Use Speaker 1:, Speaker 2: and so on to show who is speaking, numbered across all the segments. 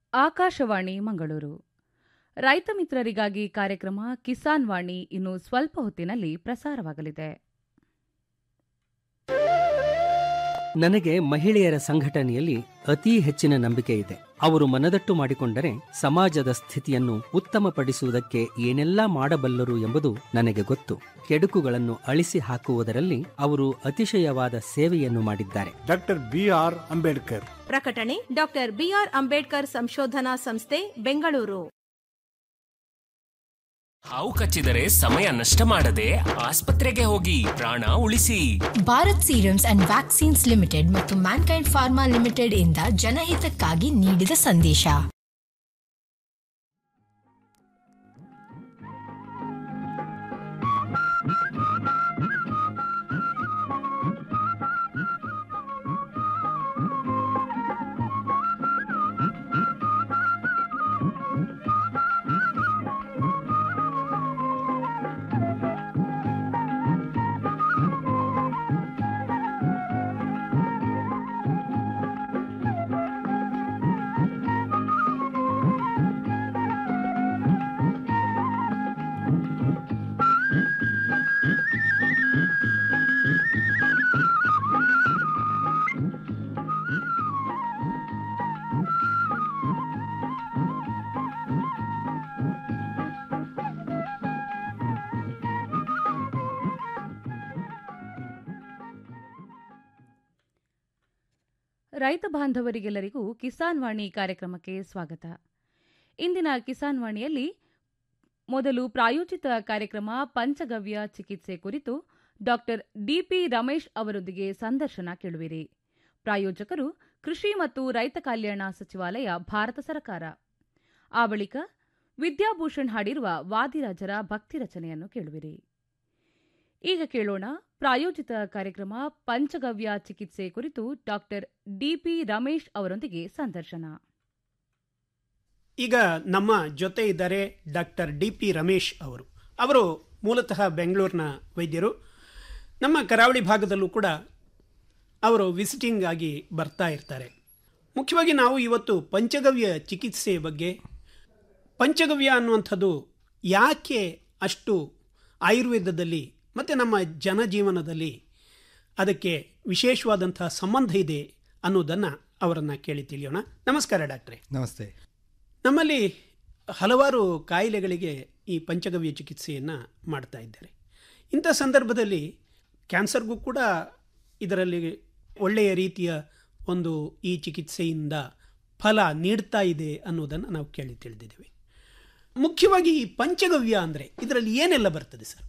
Speaker 1: ಆಕಾಶವಾಣಿ ಮಂಗಳೂರು ರೈತ ಮಿತ್ರರಿಗಾಗಿ ಕಾರ್ಯಕ್ರಮ ಕಿಸಾನ್ ವಾಣಿ ಇನ್ನು ಸ್ವಲ್ಪ ಹೊತ್ತಿನಲ್ಲಿ ಪ್ರಸಾರವಾಗಲಿದೆ
Speaker 2: ನನಗೆ ಮಹಿಳೆಯರ ಸಂಘಟನೆಯಲ್ಲಿ ಅತೀ ಹೆಚ್ಚಿನ ನಂಬಿಕೆ ಇದೆ ಅವರು ಮನದಟ್ಟು ಮಾಡಿಕೊಂಡರೆ ಸಮಾಜದ ಸ್ಥಿತಿಯನ್ನು ಉತ್ತಮಪಡಿಸುವುದಕ್ಕೆ ಏನೆಲ್ಲಾ ಮಾಡಬಲ್ಲರು ಎಂಬುದು ನನಗೆ ಗೊತ್ತು ಕೆಡುಕುಗಳನ್ನು ಅಳಿಸಿ ಹಾಕುವುದರಲ್ಲಿ ಅವರು ಅತಿಶಯವಾದ ಸೇವೆಯನ್ನು ಮಾಡಿದ್ದಾರೆ
Speaker 3: ಡಾಕ್ಟರ್ ಬಿ ಆರ್ ಅಂಬೇಡ್ಕರ್
Speaker 4: ಪ್ರಕಟಣೆ ಡಾಕ್ಟರ್ ಬಿಆರ್ ಅಂಬೇಡ್ಕರ್ ಸಂಶೋಧನಾ ಸಂಸ್ಥೆ ಬೆಂಗಳೂರು
Speaker 5: ಹಾವು ಕಚ್ಚಿದರೆ ಸಮಯ ನಷ್ಟ ಮಾಡದೆ ಆಸ್ಪತ್ರೆಗೆ ಹೋಗಿ ಪ್ರಾಣ ಉಳಿಸಿ
Speaker 6: Bharat serums and vaccines limited ಮತ್ತು ಮ್ಯಾನ್ಕೈಂಡ್ ಫಾರ್ಮಾ ಲಿಮಿಟೆಡ್ ಇಂದ ಜನಹಿತಕ್ಕಾಗಿ ನೀಡಿದ ಸಂದೇಶ
Speaker 1: ರೈತ ಬಾಂಧವರಿಗೆಲ್ಲರಿಗೂ ಕಿಸಾನ್ ವಾಣಿ ಕಾರ್ಯಕ್ರಮಕ್ಕೆ ಸ್ವಾಗತ ಇಂದಿನ ಕಿಸಾನ್ ವಾಣಿಯಲ್ಲಿ ಮೊದಲು ಪ್ರಾಯೋಜಿತ ಕಾರ್ಯಕ್ರಮ ಪಂಚಗವ್ಯ ಚಿಕಿತ್ಸೆ ಕುರಿತು ಡಾಕ್ಟರ್ ಡಿಪಿ ರಮೇಶ್ ಅವರೊಂದಿಗೆ ಸಂದರ್ಶನ ಕೇಳುವಿರಿ ಪ್ರಾಯೋಜಕರು ಕೃಷಿ ಮತ್ತು ರೈತ ಕಲ್ಯಾಣ ಸಚಿವಾಲಯ ಭಾರತ ಸರ್ಕಾರ ಆ ಬಳಿಕ ವಿದ್ಯಾಭೂಷಣ್ ಹಾಡಿರುವ ವಾದಿರಾಜರ ಭಕ್ತಿ ರಚನೆಯನ್ನು ಕೇಳುವಿರಿ ಈಗ ಕೇಳೋಣ ಪ್ರಾಯೋಜಿತ ಕಾರ್ಯಕ್ರಮ ಪಂಚಗವ್ಯ ಚಿಕಿತ್ಸೆ ಕುರಿತು ಡಾಕ್ಟರ್ ಡಿಪಿ ರಮೇಶ್ ಅವರೊಂದಿಗೆ ಸಂದರ್ಶನ
Speaker 7: ಈಗ ನಮ್ಮ ಜೊತೆ ಇದ್ದಾರೆ ಡಾಕ್ಟರ್ ಡಿ ಪಿ ರಮೇಶ್ ಅವರು ಅವರು ಮೂಲತಃ ಬೆಂಗಳೂರಿನ ವೈದ್ಯರು ನಮ್ಮ ಕರಾವಳಿ ಭಾಗದಲ್ಲೂ ಕೂಡ ಅವರು ವಿಸಿಟಿಂಗ್ ಆಗಿ ಬರ್ತಾ ಇರ್ತಾರೆ ಮುಖ್ಯವಾಗಿ ನಾವು ಇವತ್ತು ಪಂಚಗವ್ಯ ಚಿಕಿತ್ಸೆ ಬಗ್ಗೆ ಪಂಚಗವ್ಯ ಅನ್ನುವಂಥದ್ದು ಯಾಕೆ ಅಷ್ಟು ಆಯುರ್ವೇದದಲ್ಲಿ ಮತ್ತು ನಮ್ಮ ಜನಜೀವನದಲ್ಲಿ ಅದಕ್ಕೆ ವಿಶೇಷವಾದಂತಹ ಸಂಬಂಧ ಇದೆ ಅನ್ನೋದನ್ನು ಅವರನ್ನು ಕೇಳಿ ತಿಳಿಯೋಣ ನಮಸ್ಕಾರ ಡಾಕ್ಟ್ರೇ
Speaker 8: ನಮಸ್ತೆ
Speaker 7: ನಮ್ಮಲ್ಲಿ ಹಲವಾರು ಕಾಯಿಲೆಗಳಿಗೆ ಈ ಪಂಚಗವ್ಯ ಚಿಕಿತ್ಸೆಯನ್ನು ಮಾಡ್ತಾ ಇದ್ದಾರೆ ಇಂಥ ಸಂದರ್ಭದಲ್ಲಿ ಕ್ಯಾನ್ಸರ್ಗೂ ಕೂಡ ಇದರಲ್ಲಿ ಒಳ್ಳೆಯ ರೀತಿಯ ಒಂದು ಈ ಚಿಕಿತ್ಸೆಯಿಂದ ಫಲ ನೀಡ್ತಾ ಇದೆ ಅನ್ನೋದನ್ನು ನಾವು ಕೇಳಿ ತಿಳಿದಿದ್ದೇವೆ ಮುಖ್ಯವಾಗಿ ಈ ಪಂಚಗವ್ಯ ಅಂದರೆ ಇದರಲ್ಲಿ ಏನೆಲ್ಲ ಬರ್ತದೆ ಸರ್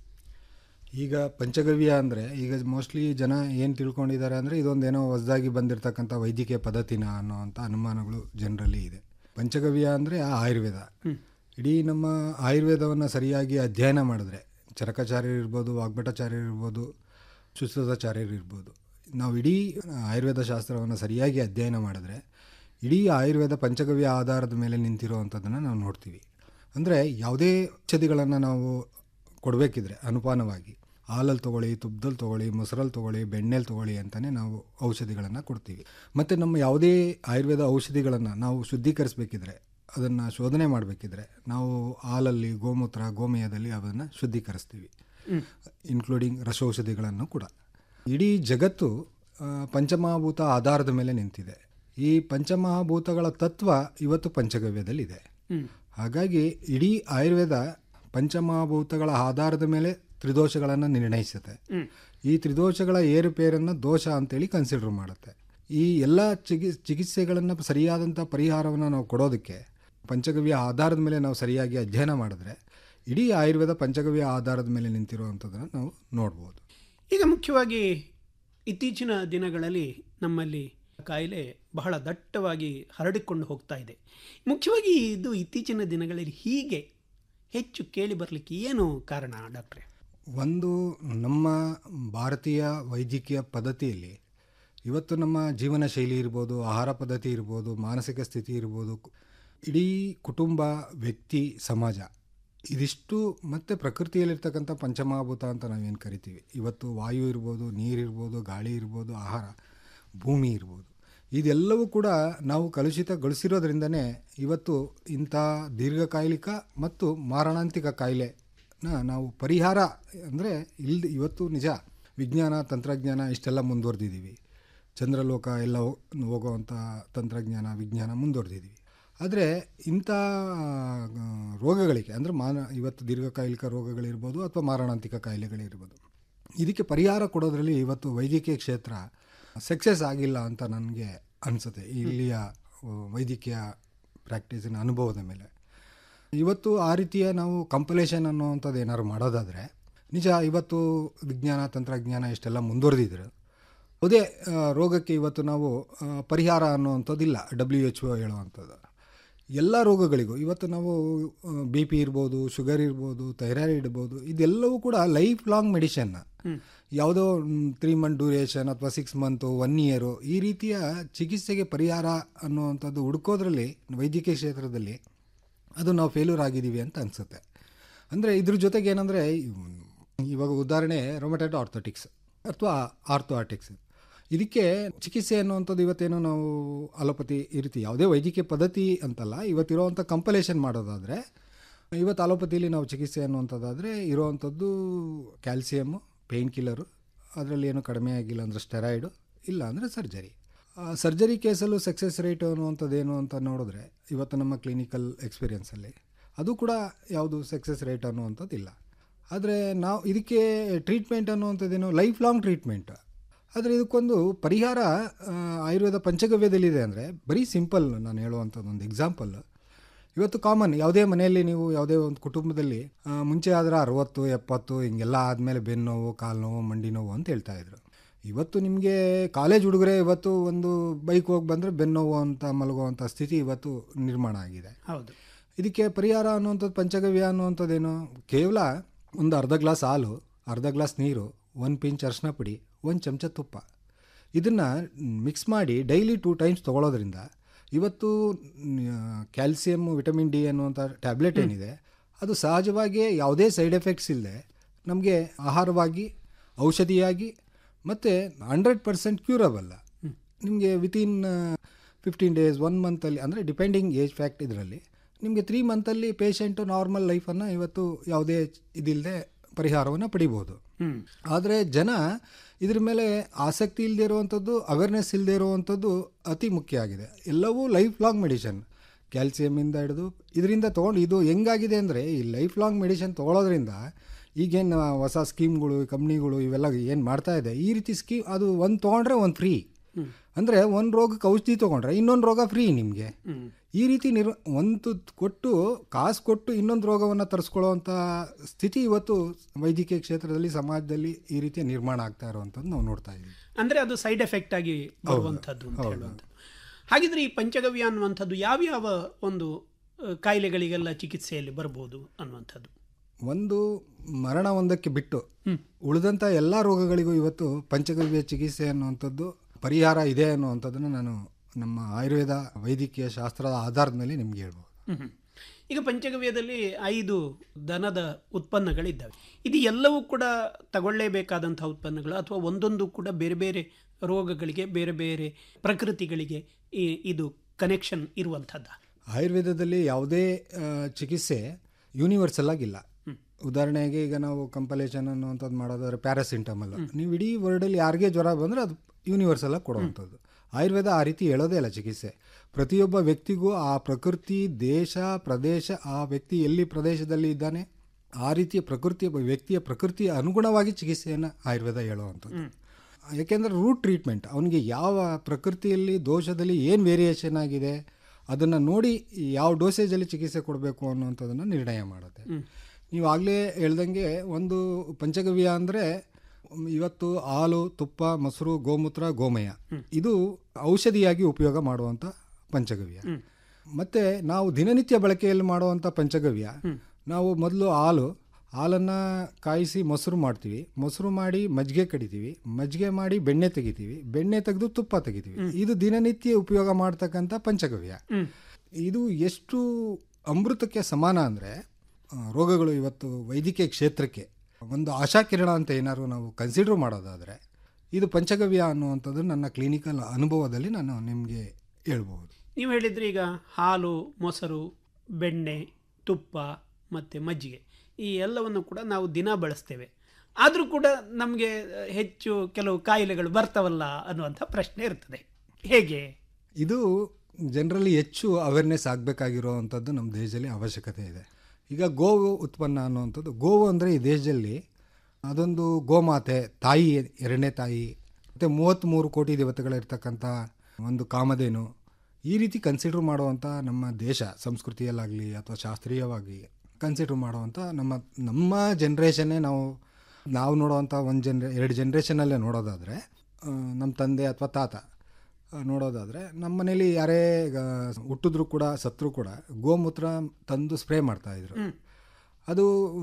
Speaker 8: ಈಗ ಪಂಚಗವ್ಯ ಅಂದರೆ ಈಗ ಮೋಸ್ಟ್ಲಿ ಜನ ಏನು ತಿಳ್ಕೊಂಡಿದ್ದಾರೆ ಅಂದರೆ ಇದೊಂದೇನೋ ಹೊಸದಾಗಿ ಬಂದಿರತಕ್ಕಂಥ ವೈದ್ಯಕೀಯ ಪದ್ಧತಿನ ಅನ್ನೋವಂಥ ಅನುಮಾನಗಳು ಜನರಲ್ಲಿ ಇದೆ ಪಂಚಗವ್ಯ ಅಂದರೆ ಆ ಆಯುರ್ವೇದ ಇಡೀ ನಮ್ಮ ಆಯುರ್ವೇದವನ್ನು ಸರಿಯಾಗಿ ಅಧ್ಯಯನ ಮಾಡಿದ್ರೆ ಚರಕಾಚಾರ್ಯರು ಇರ್ಬೋದು ವಾಗ್ಭಟಾಚಾರ್ಯರು ಇರ್ಬೋದು ಸುಶ್ರುತಾಚಾರ್ಯರು ಇರ್ಬೋದು ನಾವು ಇಡೀ ಆಯುರ್ವೇದ ಶಾಸ್ತ್ರವನ್ನು ಸರಿಯಾಗಿ ಅಧ್ಯಯನ ಮಾಡಿದ್ರೆ ಇಡೀ ಆಯುರ್ವೇದ ಪಂಚಗವ್ಯ ಆಧಾರದ ಮೇಲೆ ನಿಂತಿರುವಂಥದ್ದನ್ನು ನಾವು ನೋಡ್ತೀವಿ ಅಂದರೆ ಯಾವುದೇ ಔಷಧಿಗಳನ್ನು ನಾವು ಕೊಡಬೇಕಿದ್ರೆ ಅನುಪಾನವಾಗಿ ಹಾಲಲ್ಲಿ ತೊಗೊಳ್ಳಿ ತುಪ್ಪದಲ್ಲಿ ತೊಗೊಳ್ಳಿ ಮೊಸರಲ್ಲಿ ತೊಗೊಳ್ಳಿ ಬೆಣ್ಣೆಲಿ ತೊಗೊಳ್ಳಿ ಅಂತಲೇ ನಾವು ಔಷಧಿಗಳನ್ನು ಕೊಡ್ತೀವಿ ಮತ್ತು ನಮ್ಮ ಯಾವುದೇ ಆಯುರ್ವೇದ ಔಷಧಿಗಳನ್ನು ನಾವು ಶುದ್ಧೀಕರಿಸಬೇಕಿದ್ರೆ ಅದನ್ನು ಶೋಧನೆ ಮಾಡಬೇಕಿದ್ರೆ ನಾವು ಹಾಲಲ್ಲಿ ಗೋಮೂತ್ರ ಗೋಮಯದಲ್ಲಿ ಅದನ್ನು ಶುದ್ಧೀಕರಿಸ್ತೀವಿ ಇನ್ಕ್ಲೂಡಿಂಗ್ ರಸೌಷಧಿಗಳನ್ನು ಕೂಡ ಇಡೀ ಜಗತ್ತು ಆ, ಪಂಚಮಹಾಭೂತ ಆಧಾರದ ಮೇಲೆ ನಿಂತಿದೆ ಈ ಪಂಚಮಹಾಭೂತಗಳ ತತ್ವ ಇವತ್ತು ಪಂಚಗವ್ಯದಲ್ಲಿದೆ ಹಾಗಾಗಿ ಇಡೀ ಆಯುರ್ವೇದ ಪಂಚಮಹಾಭೂತಗಳ ಆಧಾರದ ಮೇಲೆ ತ್ರಿದೋಷಗಳನ್ನು ನಿರ್ಣಯಿಸುತ್ತೆ ಈ ತ್ರಿದೋಷಗಳ ಏರುಪೇರನ್ನು ದೋಷ ಅಂತೇಳಿ ಕನ್ಸಿಡರ್ ಮಾಡುತ್ತೆ ಈ ಎಲ್ಲ ಚಿಕಿ ಚಿಕಿತ್ಸೆಗಳನ್ನು ಸರಿಯಾದಂಥ ಪರಿಹಾರವನ್ನು ನಾವು ಕೊಡೋದಕ್ಕೆ ಪಂಚಗವ್ಯ ಆಧಾರದ ಮೇಲೆ ನಾವು ಸರಿಯಾಗಿ ಅಧ್ಯಯನ ಮಾಡಿದ್ರೆ ಇಡೀ ಆಯುರ್ವೇದ ಪಂಚಗವ್ಯ ಆಧಾರದ ಮೇಲೆ ನಿಂತಿರುವಂಥದ್ದನ್ನು ನಾವು ನೋಡ್ಬೋದು
Speaker 7: ಈಗ ಮುಖ್ಯವಾಗಿ ಇತ್ತೀಚಿನ ದಿನಗಳಲ್ಲಿ ನಮ್ಮಲ್ಲಿ ಕಾಯಿಲೆ ಬಹಳ ದಟ್ಟವಾಗಿ ಹರಡಿಕೊಂಡು ಹೋಗ್ತಾ ಇದೆ ಮುಖ್ಯವಾಗಿ ಇದು ಇತ್ತೀಚಿನ ದಿನಗಳಲ್ಲಿ ಹೀಗೆ ಹೆಚ್ಚು ಕೇಳಿ ಬರಲಿಕ್ಕೆ ಏನು ಕಾರಣ ಡಾಕ್ಟ್ರೆ
Speaker 8: ಒಂದು ನಮ್ಮ ಭಾರತೀಯ ವೈದ್ಯಕೀಯ ಪದ್ಧತಿಯಲ್ಲಿ ಇವತ್ತು ನಮ್ಮ ಜೀವನ ಶೈಲಿ ಇರ್ಬೋದು ಆಹಾರ ಪದ್ಧತಿ ಇರ್ಬೋದು ಮಾನಸಿಕ ಸ್ಥಿತಿ ಇರ್ಬೋದು ಇಡೀ ಕುಟುಂಬ ವ್ಯಕ್ತಿ ಸಮಾಜ ಇದಿಷ್ಟು ಮತ್ತು ಪ್ರಕೃತಿಯಲ್ಲಿರ್ತಕ್ಕಂಥ ಪಂಚಮಹಾಭೂತ ಅಂತ ನಾವೇನು ಕರಿತೀವಿ ಇವತ್ತು ವಾಯು ಇರ್ಬೋದು ನೀರಿರ್ಬೋದು ಗಾಳಿ ಇರ್ಬೋದು ಆಹಾರ ಭೂಮಿ ಇರ್ಬೋದು ಇದೆಲ್ಲವೂ ಕೂಡ ನಾವು ಕಲುಷಿತಗೊಳಿಸಿರೋದ್ರಿಂದನೇ ಇವತ್ತು ಇಂಥ ದೀರ್ಘಕಾಲಿಕ ಮತ್ತು ಮಾರಣಾಂತಿಕ ಕಾಯಿಲೆನ ನಾವು ಪರಿಹಾರ ಅಂದರೆ ಇಲ್ದ ಇವತ್ತು ನಿಜ ವಿಜ್ಞಾನ ತಂತ್ರಜ್ಞಾನ ಇಷ್ಟೆಲ್ಲ ಮುಂದುವರೆದಿದ್ದೀವಿ ಚಂದ್ರಲೋಕ ಎಲ್ಲ ಹೋ- ಹೋಗೋವಂಥ ತಂತ್ರಜ್ಞಾನ ವಿಜ್ಞಾನ ಮುಂದುವರೆದಿದ್ದೀವಿ ಆದರೆ ಇಂಥ ಆ, ರೋಗಗಳಿಗೆ ಅಂದರೆ ಮಾನ ಇವತ್ತು ದೀರ್ಘಕಾಲಿಕ ರೋಗಗಳಿರ್ಬೋದು ಅಥವಾ ಮಾರಣಾಂತಿಕ ಕಾಯಿಲೆಗಳಿರ್ಬೋದು ಇದಕ್ಕೆ ಪರಿಹಾರ ಕೊಡೋದ್ರಲ್ಲಿ ಇವತ್ತು ವೈದ್ಯಕೀಯ ಕ್ಷೇತ್ರ ಸಕ್ಸಸ್ ಆಗಿಲ್ಲ ಅಂತ ನನಗೆ ಅನಿಸುತ್ತೆ ಇಲ್ಲಿಯ ಆ, ವೈದ್ಯಕೀಯ ಪ್ರಾಕ್ಟೀಸಿನ ಅನುಭವದ ಮೇಲೆ ಇವತ್ತು ಆ ರೀತಿಯ ನಾವು ಕಂಪಲೇಷನ್ ಅನ್ನೋವಂಥದ್ದು ಏನಾದ್ರು ಮಾಡೋದಾದರೆ ನಿಜ ಇವತ್ತು ವಿಜ್ಞಾನ ತಂತ್ರಜ್ಞಾನ ಇಷ್ಟೆಲ್ಲ ಮುಂದುವರೆದಿದ್ರು ಅದೇ ಆ, ರೋಗಕ್ಕೆ ಇವತ್ತು ನಾವು ಆ, ಪರಿಹಾರ ಅನ್ನುವಂಥದ್ದಿಲ್ಲ ಡಬ್ಲ್ಯೂ ಎಚ್ ಒ ಹೇಳುವಂಥದ್ದು ಎಲ್ಲ ರೋಗಗಳಿಗೂ ಇವತ್ತು ನಾವು ಬಿ ಪಿ ಇರ್ಬೋದು ಶುಗರ್ ಇರ್ಬೋದು ಥೈರಾಯ್ಡ್ ಇರ್ಬೋದು ಇದೆಲ್ಲವೂ ಕೂಡ ಲೈಫ್ ಲಾಂಗ್ ಮೆಡಿಷನ್ ಯಾವುದೋ ತ್ರೀ ಮಂತ್ ಡ್ಯೂರೇಷನ್ ಅಥವಾ ಸಿಕ್ಸ್ ಮಂತು ಒನ್ ಇಯರು ಈ ರೀತಿಯ ಚಿಕಿತ್ಸೆಗೆ ಪರಿಹಾರ ಅನ್ನುವಂಥದ್ದು ಹುಡುಕೋದ್ರಲ್ಲಿ ವೈದ್ಯಕೀಯ ಕ್ಷೇತ್ರದಲ್ಲಿ ಅದು ನಾವು ಫೇಲ್ಯೂರ್ ಆಗಿದ್ದೀವಿ ಅಂತ ಅನಿಸುತ್ತೆ ಅಂದರೆ ಇದ್ರ ಜೊತೆಗೆ ಏನಂದರೆ ಇವಾಗ ಉದಾಹರಣೆ ರೊಮಟೈಡ್ ಆರ್ಥೋಟಿಕ್ಸ್ ಅಥವಾ ಆರ್ಥೋಆಟಿಕ್ಸ್ ಇದಕ್ಕೆ ಚಿಕಿತ್ಸೆ ಅನ್ನುವಂಥದ್ದು ಇವತ್ತೇನೋ ನಾವು ಅಲೋಪತಿ ಈ ರೀತಿ ಯಾವುದೇ ವೈದ್ಯಕೀಯ ಪದ್ಧತಿ ಅಂತಲ್ಲ ಇವತ್ತಿರೋವಂಥ ಕಂಪಲೇಷನ್ ಮಾಡೋದಾದರೆ ಇವತ್ತು ಅಲೋಪತಿಲಿ ನಾವು ಚಿಕಿತ್ಸೆ ಅನ್ನುವಂಥದ್ದಾದರೆ ಇರೋವಂಥದ್ದು ಕ್ಯಾಲ್ಸಿಯಮ್ಮು ಪೇಯ್ನ್ ಕಿಲ್ಲರು ಅದರಲ್ಲಿ ಏನು ಕಡಿಮೆ ಆಗಿಲ್ಲ ಅಂದರೆ ಸ್ಟೆರಾಯ್ಡು ಇಲ್ಲ ಅಂದರೆ ಸರ್ಜರಿ ಸರ್ಜರಿ ಕೇಸಲ್ಲೂ ಸಕ್ಸಸ್ ರೇಟ್ ಅನ್ನುವಂಥದ್ದು ಏನು ಅಂತ ನೋಡಿದ್ರೆ ಇವತ್ತು ನಮ್ಮ ಕ್ಲಿನಿಕಲ್ ಎಕ್ಸ್ಪೀರಿಯನ್ಸಲ್ಲಿ ಅದು ಕೂಡ ಯಾವುದು ಸಕ್ಸಸ್ ರೇಟ್ ಅನ್ನುವಂಥದ್ದು ಇಲ್ಲ ಆದರೆ ನಾವು ಇದಕ್ಕೆ ಟ್ರೀಟ್ಮೆಂಟ್ ಅನ್ನುವಂಥದ್ದೇನು ಲೈಫ್ ಲಾಂಗ್ ಟ್ರೀಟ್ಮೆಂಟ್ ಆದರೆ ಇದಕ್ಕೊಂದು ಪರಿಹಾರ ಆ, ಆಯುರ್ವೇದ ಪಂಚಗವ್ಯದಲ್ಲಿದೆ ಅಂದರೆ ಬರೀ ಸಿಂಪಲ್ ನಾನು ಹೇಳುವಂಥದ್ದು ಒಂದು ಎಕ್ಸಾಂಪಲ್ ಇವತ್ತು ಕಾಮನ್ ಯಾವುದೇ ಮನೆಯಲ್ಲಿ ನೀವು ಯಾವುದೇ ಒಂದು ಕುಟುಂಬದಲ್ಲಿ ಆ, ಮುಂಚೆ ಆದರೆ ಅರವತ್ತು ಎಪ್ಪತ್ತು ಹಿಂಗೆಲ್ಲ ಆದಮೇಲೆ ಬೆನ್ನು ನೋವು ಕಾಲು ನೋವು ಮಂಡಿ ನೋವು ಅಂತ ಹೇಳ್ತಾ ಇದ್ರು ಇವತ್ತು ನಿಮಗೆ ಕಾಲೇಜ್ ಹುಡುಗರೇ ಇವತ್ತು ಒಂದು ಬೈಕ್ ಹೋಗಿ ಬಂದರೆ ಬೆನ್ನು ನೋವು ಅಂತ ಮಲಗುವಂಥ ಸ್ಥಿತಿ ಇವತ್ತು ನಿರ್ಮಾಣ ಆಗಿದೆ
Speaker 7: ಹೌದು
Speaker 8: ಇದಕ್ಕೆ ಪರಿಹಾರ ಅನ್ನುವಂಥದ್ದು ಪಂಚಗವ್ಯ ಅನ್ನುವಂಥದ್ದೇನು ಕೇವಲ ಒಂದು ಅರ್ಧ ಗ್ಲಾಸ್ ಹಾಲು ಅರ್ಧ ಗ್ಲಾಸ್ ನೀರು ಒಂದು ಪಿಂಚ್ ಅರ್ಶಿನ ಪುಡಿ ಒಂದು ಚಮಚ ತುಪ್ಪ ಇದನ್ನು ಮಿಕ್ಸ್ ಮಾಡಿ ಡೈಲಿ ಟೂ ಟೈಮ್ಸ್ ತೊಗೊಳೋದ್ರಿಂದ ಇವತ್ತು ಕ್ಯಾಲ್ಸಿಯಮ್ ವಿಟಮಿನ್ ಡಿ ಅನ್ನುವಂಥ ಟ್ಯಾಬ್ಲೆಟ್ ಏನಿದೆ ಅದು ಸಹಜವಾಗಿ ಯಾವುದೇ ಸೈಡ್ ಎಫೆಕ್ಟ್ಸ್ ಇಲ್ಲದೆ ನಮಗೆ ಆಹಾರವಾಗಿ ಔಷಧಿಯಾಗಿ ಮತ್ತು ಹಂಡ್ರೆಡ್ ಪರ್ಸೆಂಟ್ ಕ್ಯೂರಬಲ್ಲ ನಿಮಗೆ ವಿತಿನ್ ಫಿಫ್ಟೀನ್ ಡೇಸ್ ಒನ್ ಮಂತಲ್ಲಿ ಅಂದರೆ ಡಿಪೆಂಡಿಂಗ್ ಏಜ್ ಫ್ಯಾಕ್ಟ್ ಇದರಲ್ಲಿ ನಿಮಗೆ ತ್ರೀ ಮಂತಲ್ಲಿ ಪೇಷಂಟು ನಾರ್ಮಲ್ ಲೈಫನ್ನು ಇವತ್ತು ಯಾವುದೇ ಇದಿಲ್ಲದೆ ಪರಿಹಾರವನ್ನು ಪಡಿಬೋದು ಆದರೆ ಜನ ಇದ್ರ ಮೇಲೆ ಆಸಕ್ತಿ ಇಲ್ಲದೆ ಇರುವಂಥದ್ದು ಅವೇರ್ನೆಸ್ ಇಲ್ಲದೆ ಇರುವಂಥದ್ದು ಅತಿ ಮುಖ್ಯ ಆಗಿದೆ ಎಲ್ಲವೂ ಲೈಫ್ ಲಾಂಗ್ ಮೆಡಿಷನ್ ಕ್ಯಾಲ್ಸಿಯಮಿಂದ ಹಿಡಿದು ಇದರಿಂದ ತೊಗೊಂಡು ಇದು ಹೆಂಗಾಗಿದೆ ಅಂದರೆ ಈ ಲೈಫ್ ಲಾಂಗ್ ಮೆಡಿಷನ್ ತೊಗೊಳೋದ್ರಿಂದ ಈಗೇನು ಹೊಸ ಸ್ಕೀಮ್ಗಳು ಕಂಪ್ನಿಗಳು ಇವೆಲ್ಲ ಏನು ಮಾಡ್ತಾ ಇದೆ ಈ ರೀತಿ ಸ್ಕೀಮ್ ಅದು ಒಂದು ತೊಗೊಂಡ್ರೆ ಒಂದು ಫ್ರೀ ಅಂದರೆ ಒಂದು ರೋಗಕ್ಕೆ ಔಷಧಿ ತೊಗೊಂಡ್ರೆ ಇನ್ನೊಂದು ರೋಗ ಫ್ರೀ ನಿಮಗೆ ಈ ರೀತಿ ನಿರ್ ಒಂದು ಕೊಟ್ಟು ಕಾಸು ಕೊಟ್ಟು ಇನ್ನೊಂದು ರೋಗವನ್ನು ತರಿಸ್ಕೊಳ್ಳೋವಂಥ ಸ್ಥಿತಿ ಇವತ್ತು ವೈದ್ಯಕೀಯ ಕ್ಷೇತ್ರದಲ್ಲಿ ಸಮಾಜದಲ್ಲಿ ಈ ರೀತಿಯ ನಿರ್ಮಾಣ ಆಗ್ತಾ ಇರುವಂಥದ್ದು ನಾವು ನೋಡ್ತಾ ಇದ್ದೀವಿ
Speaker 7: ಅಂದರೆ ಅದು ಸೈಡ್ ಎಫೆಕ್ಟ್ ಆಗಿ ಬರುವಂಥದ್ದು ಅಂತ ಹೇಳುವಂಥದ್ದು ಹಾಗಿದ್ರೆ ಈ ಪಂಚಗವ್ಯ ಅನ್ನುವಂಥದ್ದು ಯಾವ್ಯಾವ ಒಂದು ಆ, ಕಾಯಿಲೆಗಳಿಗೆಲ್ಲ ಚಿಕಿತ್ಸೆಯಲ್ಲಿ ಬರ್ಬೋದು ಅನ್ನುವಂಥದ್ದು
Speaker 8: ಒಂದು ಮರಣ ಒಂದಕ್ಕೆ ಬಿಟ್ಟು ಉಳಿದಂಥ ಎಲ್ಲ ರೋಗಗಳಿಗೂ ಇವತ್ತು ಪಂಚಗವ್ಯ ಚಿಕಿತ್ಸೆ ಅನ್ನುವಂಥದ್ದು ಪರಿಹಾರ ಇದೆ ಅನ್ನುವಂಥದ್ದನ್ನು ನಾನು ನಮ್ಮ ಆಯುರ್ವೇದ ವೈದ್ಯಕೀಯ ಶಾಸ್ತ್ರದ ಆಧಾರದ ಮೇಲೆ ನಿಮ್ಗೆ ಹೇಳ್ಬೋದು
Speaker 7: ಹ್ಮ್. ಈಗ ಪಂಚಗವ್ಯದಲ್ಲಿ ಐದು ದನದ ಉತ್ಪನ್ನಗಳಿದ್ದಾವೆ ಇದು ಎಲ್ಲವೂ ಕೂಡ ತಗೊಳ್ಳೇಬೇಕಾದಂಥ ಉತ್ಪನ್ನಗಳು ಅಥವಾ ಒಂದೊಂದು ಕೂಡ ಬೇರೆ ಬೇರೆ ರೋಗಗಳಿಗೆ ಬೇರೆ ಬೇರೆ ಪ್ರಕೃತಿಗಳಿಗೆ ಈ ಇದು ಕನೆಕ್ಷನ್ ಇರುವಂಥದ್ದ
Speaker 8: ಆಯುರ್ವೇದದಲ್ಲಿ ಯಾವುದೇ ಆ, ಚಿಕಿತ್ಸೆ ಯೂನಿವರ್ಸಲ್ ಆಗಿಲ್ಲ ಉದಾಹರಣೆಗೆ ಈಗ ನಾವು ಕಂಪಲೇಷನ್ ಅನ್ನುವಂಥದ್ದು ಮಾಡೋದಾದ್ರೆ ಪ್ಯಾರಾಸಿಂಟಮಲ್ ನೀವು ಇಡೀ ವರ್ಲ್ಡಲ್ಲಿ ಯಾರಿಗೆ ಜ್ವರ ಬಂದರೆ ಅದು ಯೂನಿವರ್ಸಲ್ ಆಗಿ ಕೊಡುವಂಥದ್ದು ಆಯುರ್ವೇದ ಆ ರೀತಿ ಹೇಳೋದೇ ಅಲ್ಲ ಚಿಕಿತ್ಸೆ ಪ್ರತಿಯೊಬ್ಬ ವ್ಯಕ್ತಿಗೂ ಆ ಪ್ರಕೃತಿ ದೇಶ ಪ್ರದೇಶ ಆ ವ್ಯಕ್ತಿ ಎಲ್ಲಿ ಪ್ರದೇಶದಲ್ಲಿ ಇದ್ದಾನೆ ಆ ರೀತಿಯ ಪ್ರಕೃತಿಯ ವ್ಯಕ್ತಿಯ ಪ್ರಕೃತಿಯ ಅನುಗುಣವಾಗಿ ಚಿಕಿತ್ಸೆಯನ್ನು ಆಯುರ್ವೇದ ಹೇಳುವಂಥದ್ದು ಯಾಕೆಂದರೆ ರೂಟ್ ಟ್ರೀಟ್ಮೆಂಟ್ ಅವನಿಗೆ ಯಾವ ಪ್ರಕೃತಿಯಲ್ಲಿ ದೋಷದಲ್ಲಿ ಏನು ವೇರಿಯೇಷನ್ ಆಗಿದೆ ಅದನ್ನು ನೋಡಿ ಯಾವ ಡೋಸೇಜಲ್ಲಿ ಚಿಕಿತ್ಸೆ ಕೊಡಬೇಕು ಅನ್ನುವಂಥದ್ದನ್ನು ನಿರ್ಣಯ ಮಾಡುತ್ತೆ ನೀವು ಆಗಲೇ ಹೇಳ್ದಂಗೆ ಒಂದು ಪಂಚಗವ್ಯ ಅಂದರೆ ಇವತ್ತು ಹಾಲು ತುಪ್ಪ ಮೊಸರು ಗೋಮೂತ್ರ ಗೋಮಯ ಇದು ಔಷಧಿಯಾಗಿ ಉಪಯೋಗ ಮಾಡುವಂಥ ಪಂಚಗವ್ಯ ಮತ್ತು ನಾವು ದಿನನಿತ್ಯ ಬಳಕೆಯಲ್ಲಿ ಮಾಡುವಂಥ ಪಂಚಗವ್ಯ ನಾವು ಮೊದಲು ಹಾಲು ಹಾಲನ್ನು ಕಾಯಿಸಿ ಮೊಸರು ಮಾಡ್ತೀವಿ ಮೊಸರು ಮಾಡಿ ಮಜ್ಜಿಗೆ ಕಡಿತೀವಿ ಮಜ್ಜಿಗೆ ಮಾಡಿ ಬೆಣ್ಣೆ ತೆಗಿತೀವಿ ಬೆಣ್ಣೆ ತೆಗೆದು ತುಪ್ಪ ತೆಗಿತೀವಿ ಇದು ದಿನನಿತ್ಯ ಉಪಯೋಗ ಮಾಡ್ತಕ್ಕಂಥ ಪಂಚಗವ್ಯ ಇದು ಎಷ್ಟು ಅಮೃತಕ್ಕೆ ಸಮಾನ ಅಂದರೆ ರೋಗಗಳು ಇವತ್ತು ವೈದ್ಯಕೀಯ ಕ್ಷೇತ್ರಕ್ಕೆ ಒಂದು ಆಶಾಕಿರಣ ಅಂತ ಏನಾದ್ರು ನಾವು ಕನ್ಸಿಡರ್ ಮಾಡೋದಾದರೆ ಇದು ಪಂಚಗವ್ಯ ಅನ್ನುವಂಥದ್ದು ನನ್ನ ಕ್ಲಿನಿಕಲ್ ಅನುಭವದಲ್ಲಿ ನಾನು ನಿಮಗೆ ಹೇಳ್ಬೋದು
Speaker 7: ನೀವು ಹೇಳಿದ್ರಿ ಈಗ ಹಾಲು ಮೊಸರು ಬೆಣ್ಣೆ ತುಪ್ಪ ಮತ್ತು ಮಜ್ಜಿಗೆ ಈ ಎಲ್ಲವನ್ನು ಕೂಡ ನಾವು ದಿನ ಬಳಸ್ತೇವೆ ಆದರೂ ಕೂಡ ನಮಗೆ ಹೆಚ್ಚು ಕೆಲವು ಕಾಯಿಲೆಗಳು ಬರ್ತಾವಲ್ಲ ಅನ್ನುವಂಥ ಪ್ರಶ್ನೆ ಇರ್ತದೆ ಹೇಗೆ
Speaker 8: ಇದು ಜನರಲ್ಲಿ ಹೆಚ್ಚು ಅವೇರ್ನೆಸ್ ಆಗಬೇಕಾಗಿರುವಂಥದ್ದು ನಮ್ಮ ದೇಶದಲ್ಲಿ ಅವಶ್ಯಕತೆ ಇದೆ ಈಗ ಗೋವು ಉತ್ಪನ್ನ ಅನ್ನುವಂಥದ್ದು ಗೋವು ಅಂದರೆ ಈ ದೇಶದಲ್ಲಿ ಅದೊಂದು ಗೋಮಾತೆ ತಾಯಿ ಎರಡನೇ ತಾಯಿ ಮತ್ತು ಮೂವತ್ತ್ಮೂರು ಕೋಟಿ ದೇವತೆಗಳಿರ್ತಕ್ಕಂಥ ಒಂದು ಕಾಮಧೇನು ಈ ರೀತಿ ಕನ್ಸಿಡರ್ ಮಾಡುವಂಥ ನಮ್ಮ ದೇಶ ಸಂಸ್ಕೃತಿಯಲ್ಲಾಗಲಿ ಅಥವಾ ಶಾಸ್ತ್ರೀಯವಾಗಿ ಕನ್ಸಿಡರ್ ಮಾಡುವಂಥ ನಮ್ಮ ನಮ್ಮ ಜನ್ರೇಷನ್ನೇ ನಾವು ನಾವು ನೋಡುವಂಥ ಒಂದು ಜನ್ರೆ ಎರಡು ಜನ್ರೇಷನಲ್ಲೇ ನೋಡೋದಾದರೆ ನಮ್ಮ ತಂದೆ ಅಥವಾ ತಾತ ಆ, ನೋಡೋದಾದರೆ ನಮ್ಮ ಮನೇಲಿ ಯಾರೇ ಈಗ ಹುಟ್ಟಿದ್ರು ಕೂಡ ಸತ್ರು ಕೂಡ ಗೋಮೂತ್ರ ತಂದು ಸ್ಪ್ರೇ ಮಾಡ್ತಾಯಿದ್ರು ಅದು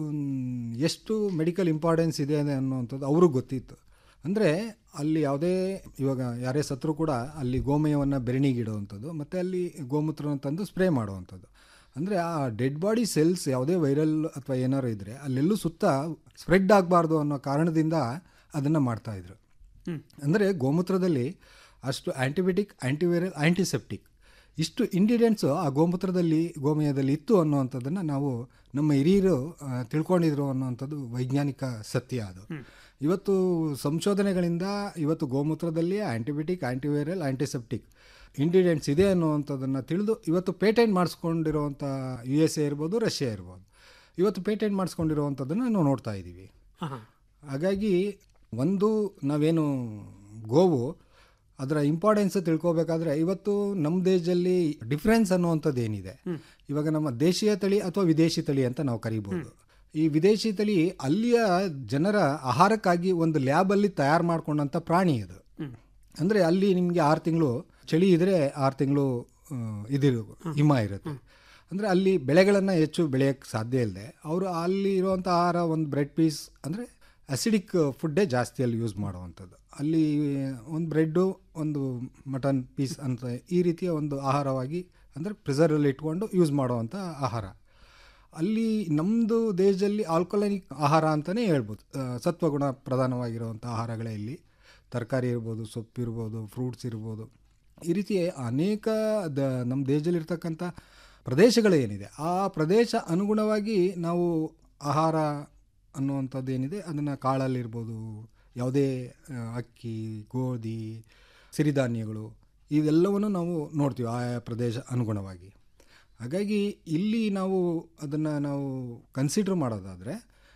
Speaker 8: ಮ್, ಎಷ್ಟು ಮೆಡಿಕಲ್ ಇಂಪಾರ್ಟೆನ್ಸ್ ಇದೆ ಅನ್ನುವಂಥದ್ದು ಅವ್ರಿಗೆ ಗೊತ್ತಿತ್ತು ಅಂದರೆ ಅಲ್ಲಿ ಯಾವುದೇ ಇವಾಗ ಯಾರೇ ಸತ್ರು ಕೂಡ ಅಲ್ಲಿ ಗೋಮಯವನ್ನು ಬೆರಣಿಗಿಡುವಂಥದ್ದು ಮತ್ತು ಅಲ್ಲಿ ಗೋಮೂತ್ರವನ್ನು ತಂದು ಸ್ಪ್ರೇ ಮಾಡುವಂಥದ್ದು ಅಂದರೆ ಆ ಡೆಡ್ ಬಾಡಿ ಸೆಲ್ಸ್ ಯಾವುದೇ ವೈರಲ್ ಅಥವಾ ಏನಾರು ಇದ್ದರೆ ಅಲ್ಲೆಲ್ಲೂ ಸುತ್ತ ಸ್ಪ್ರೆಡ್ ಆಗಬಾರ್ದು ಅನ್ನೋ ಕಾರಣದಿಂದ ಅದನ್ನು ಮಾಡ್ತಾಯಿದ್ರು ಅಂದರೆ ಗೋಮೂತ್ರದಲ್ಲಿ ಅಷ್ಟು ಆ್ಯಂಟಿಬಯೋಟಿಕ್ ಆ್ಯಂಟಿವೈರಲ್ ಆ್ಯಂಟಿಸೆಪ್ಟಿಕ್ ಇಷ್ಟು ಇಂಗ್ರೀಡಿಯೆಂಟ್ಸು ಆ ಗೋಮೂತ್ರದಲ್ಲಿ ಗೋಮಯದಲ್ಲಿ ಇತ್ತು ಅನ್ನುವಂಥದ್ದನ್ನು ನಾವು ನಮ್ಮ ಹಿರಿಯರು ಆ, ತಿಳ್ಕೊಂಡಿದ್ರು ಅನ್ನುವಂಥದ್ದು ವೈಜ್ಞಾನಿಕ ಸತ್ಯ ಅದು ಇವತ್ತು ಸಂಶೋಧನೆಗಳಿಂದ ಇವತ್ತು ಗೋಮೂತ್ರದಲ್ಲಿ ಆ್ಯಂಟಿಬಯೋಟಿಕ್ ಆ್ಯಂಟಿವೈರಲ್ ಆ್ಯಂಟಿಸೆಪ್ಟಿಕ್ ಇಂಗ್ರೀಡಿಯೆಂಟ್ಸ್ ಇದೆ ಅನ್ನುವಂಥದ್ದನ್ನು ತಿಳಿದು ಇವತ್ತು ಪೇಟೆಂಟ್ ಮಾಡಿಸ್ಕೊಂಡಿರುವಂಥ ಯು ಎಸ್ ಎ ಇರ್ಬೋದು ರಷ್ಯಾ ಇರ್ಬೋದು ಇವತ್ತು ಪೇಟೆಂಟ್ ಮಾಡಿಸ್ಕೊಂಡಿರುವಂಥದ್ದನ್ನು ನಾವು ನೋಡ್ತಾ ಇದ್ದೀವಿ
Speaker 7: ಹಾಂ
Speaker 8: ಹಾಗಾಗಿ ಒಂದು ನಾವೇನು ಗೋವು ಅದರ ಇಂಪಾರ್ಟೆನ್ಸ್ ತಿಳ್ಕೊಬೇಕಾದ್ರೆ ಇವತ್ತು ನಮ್ಮ ದೇಶದಲ್ಲಿ ಡಿಫ್ರೆನ್ಸ್ ಅನ್ನುವಂಥದ್ದು ಏನಿದೆ ಇವಾಗ ನಮ್ಮ ದೇಶೀಯ ತಳಿ ಅಥವಾ ವಿದೇಶಿ ತಳಿ ಅಂತ ನಾವು ಕರಿಬೋದು ಈ ವಿದೇಶಿ ತಳಿ ಅಲ್ಲಿಯ ಜನರ ಆಹಾರಕ್ಕಾಗಿ ಒಂದು ಲ್ಯಾಬಲ್ಲಿ ತಯಾರು ಮಾಡ್ಕೊಂಡಂಥ ಪ್ರಾಣಿ ಅದು ಅಂದರೆ ಅಲ್ಲಿ ನಿಮಗೆ ಆರು ತಿಂಗಳು ಚಳಿ ಇದ್ದರೆ ಆರು ತಿಂಗಳು ಇದಿರು ಹಿಮ ಇರುತ್ತೆ ಅಂದರೆ ಅಲ್ಲಿ ಬೆಳೆಗಳನ್ನು ಹೆಚ್ಚು ಬೆಳೆಯೋಕ್ಕೆ ಸಾಧ್ಯ ಇಲ್ಲದೆ ಅವರು ಅಲ್ಲಿ ಇರುವಂಥ ಆಹಾರ ಒಂದು ಬ್ರೆಡ್ ಪೀಸ್ ಅಂದರೆ ಅಸಿಡಿಕ್ ಫುಡ್ಡೇ ಜಾಸ್ತಿ ಅಲ್ಲಿ ಯೂಸ್ ಮಾಡುವಂಥದ್ದು ಅಲ್ಲಿ ಒಂದು ಬ್ರೆಡ್ಡು ಒಂದು ಮಟನ್ ಪೀಸ್ ಅಂತ ಈ ರೀತಿಯ ಒಂದು ಆಹಾರವಾಗಿ ಅಂದರೆ ಪ್ರಿಸರ್ವಲ್ಲಿ ಇಟ್ಕೊಂಡು ಯೂಸ್ ಮಾಡುವಂಥ ಆಹಾರ ಅಲ್ಲಿ ನಮ್ಮದು ದೇಶದಲ್ಲಿ ಆಲ್ಕೊಲನಿಕ್ ಆಹಾರ ಅಂತಲೇ ಹೇಳ್ಬೋದು ಆ, ಸತ್ವಗುಣ ಪ್ರಧಾನವಾಗಿರುವಂಥ ಆಹಾರಗಳೇ ಇಲ್ಲಿ ತರಕಾರಿ ಇರ್ಬೋದು ಸೊಪ್ಪು ಇರ್ಬೋದು ಫ್ರೂಟ್ಸ್ ಇರ್ಬೋದು ಈ ರೀತಿ ಅನೇಕ ದ ನಮ್ಮ ದೇಶದಲ್ಲಿರ್ತಕ್ಕಂಥ ಪ್ರದೇಶಗಳು ಏನಿದೆ ಆ ಪ್ರದೇಶ ಅನುಗುಣವಾಗಿ ನಾವು ಆಹಾರ ಅನ್ನುವಂಥದ್ದು ಏನಿದೆ ಅದನ್ನು ಕಾಳಲ್ಲಿರ್ಬೋದು ಯಾವುದೇ ಆ, ಅಕ್ಕಿ ಗೋಧಿ ಸಿರಿಧಾನ್ಯಗಳು ಇವೆಲ್ಲವನ್ನು ನಾವು ನೋಡ್ತೀವಿ ಆಯಾ ಪ್ರದೇಶ ಅನುಗುಣವಾಗಿ ಹಾಗಾಗಿ ಇಲ್ಲಿ ನಾವು ಅದನ್ನು ನಾವು ಕನ್ಸಿಡರ್ ಮಾಡೋದಾದರೆ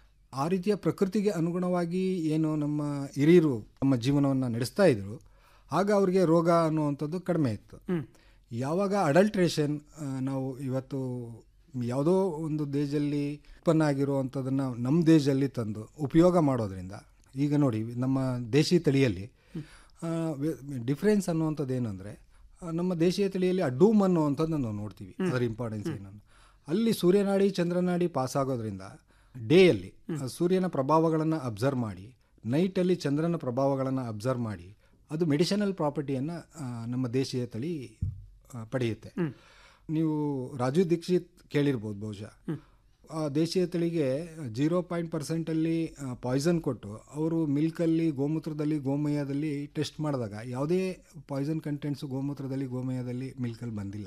Speaker 8: ಆ ರೀತಿಯ ಪ್ರಕೃತಿಗೆ ಅನುಗುಣವಾಗಿ ಏನು ನಮ್ಮ ಹಿರಿಯರು ನಮ್ಮ ಜೀವನವನ್ನು ನಡೆಸ್ತಾ ಇದ್ರು ಆಗ ಅವ್ರಿಗೆ ರೋಗ ಅನ್ನುವಂಥದ್ದು ಕಡಿಮೆ ಇತ್ತು ಯಾವಾಗ ಅಡಲ್ಟ್ರೇಷನ್ ನಾವು ಇವತ್ತು ಯಾವುದೋ ಒಂದು ದೇಶದಲ್ಲಿ ಉತ್ಪನ್ನ ಆಗಿರುವಂಥದ್ದನ್ನು ನಮ್ಮ ದೇಶದಲ್ಲಿ ತಂದು ಉಪಯೋಗ ಮಾಡೋದ್ರಿಂದ ಈಗ ನೋಡಿ ನಮ್ಮ ದೇಶಿ ತಳಿಯಲ್ಲಿ ಡಿಫ್ರೆನ್ಸ್ ಅನ್ನುವಂಥದ್ದು ಏನಂದರೆ ನಮ್ಮ ದೇಶೀಯ ತಳಿಯಲ್ಲಿ ಆ ಡೂಮ್ ಅನ್ನುವಂಥದ್ದು ನಾವು ನೋಡ್ತೀವಿ ಅದರ ಇಂಪಾರ್ಟೆನ್ಸ್ ಏನನ್ನು ಅಲ್ಲಿ ಸೂರ್ಯನಾಡಿ ಚಂದ್ರನಾಡಿ ಪಾಸ್ ಆಗೋದ್ರಿಂದ ಡೇಯಲ್ಲಿ ಆ ಸೂರ್ಯನ ಪ್ರಭಾವಗಳನ್ನು ಅಬ್ಸರ್ವ್ ಮಾಡಿ ನೈಟಲ್ಲಿ ಚಂದ್ರನ ಪ್ರಭಾವಗಳನ್ನು ಅಬ್ಸರ್ವ್ ಮಾಡಿ ಅದು ಮೆಡಿಸಿನಲ್ ಪ್ರಾಪರ್ಟಿಯನ್ನು ನಮ್ಮ ದೇಶೀಯ ತಳಿ ಆ, ಪಡೆಯುತ್ತೆ ನೀವು ರಾಜು ದೀಕ್ಷಿತ್ ಕೇಳಿರ್ಬೋದು ಬಹುಶಃ ಆ ದೇಶೀಯ ತಳಿಗೆ ಜೀರೋ ಪಾಯಿಂಟ್ ಪರ್ಸೆಂಟಲ್ಲಿ ಪಾಯ್ಸನ್ ಕೊಟ್ಟು ಅವರು ಮಿಲ್ಕಲ್ಲಿ ಗೋಮೂತ್ರದಲ್ಲಿ ಗೋಮಯದಲ್ಲಿ ಟೆಸ್ಟ್ ಮಾಡಿದಾಗ ಯಾವುದೇ ಪಾಯ್ಸನ್ ಕಂಟೆಂಟ್ಸು ಗೋಮೂತ್ರದಲ್ಲಿ ಗೋಮಯದಲ್ಲಿ ಮಿಲ್ಕಲ್ಲಿ ಬಂದಿಲ್ಲ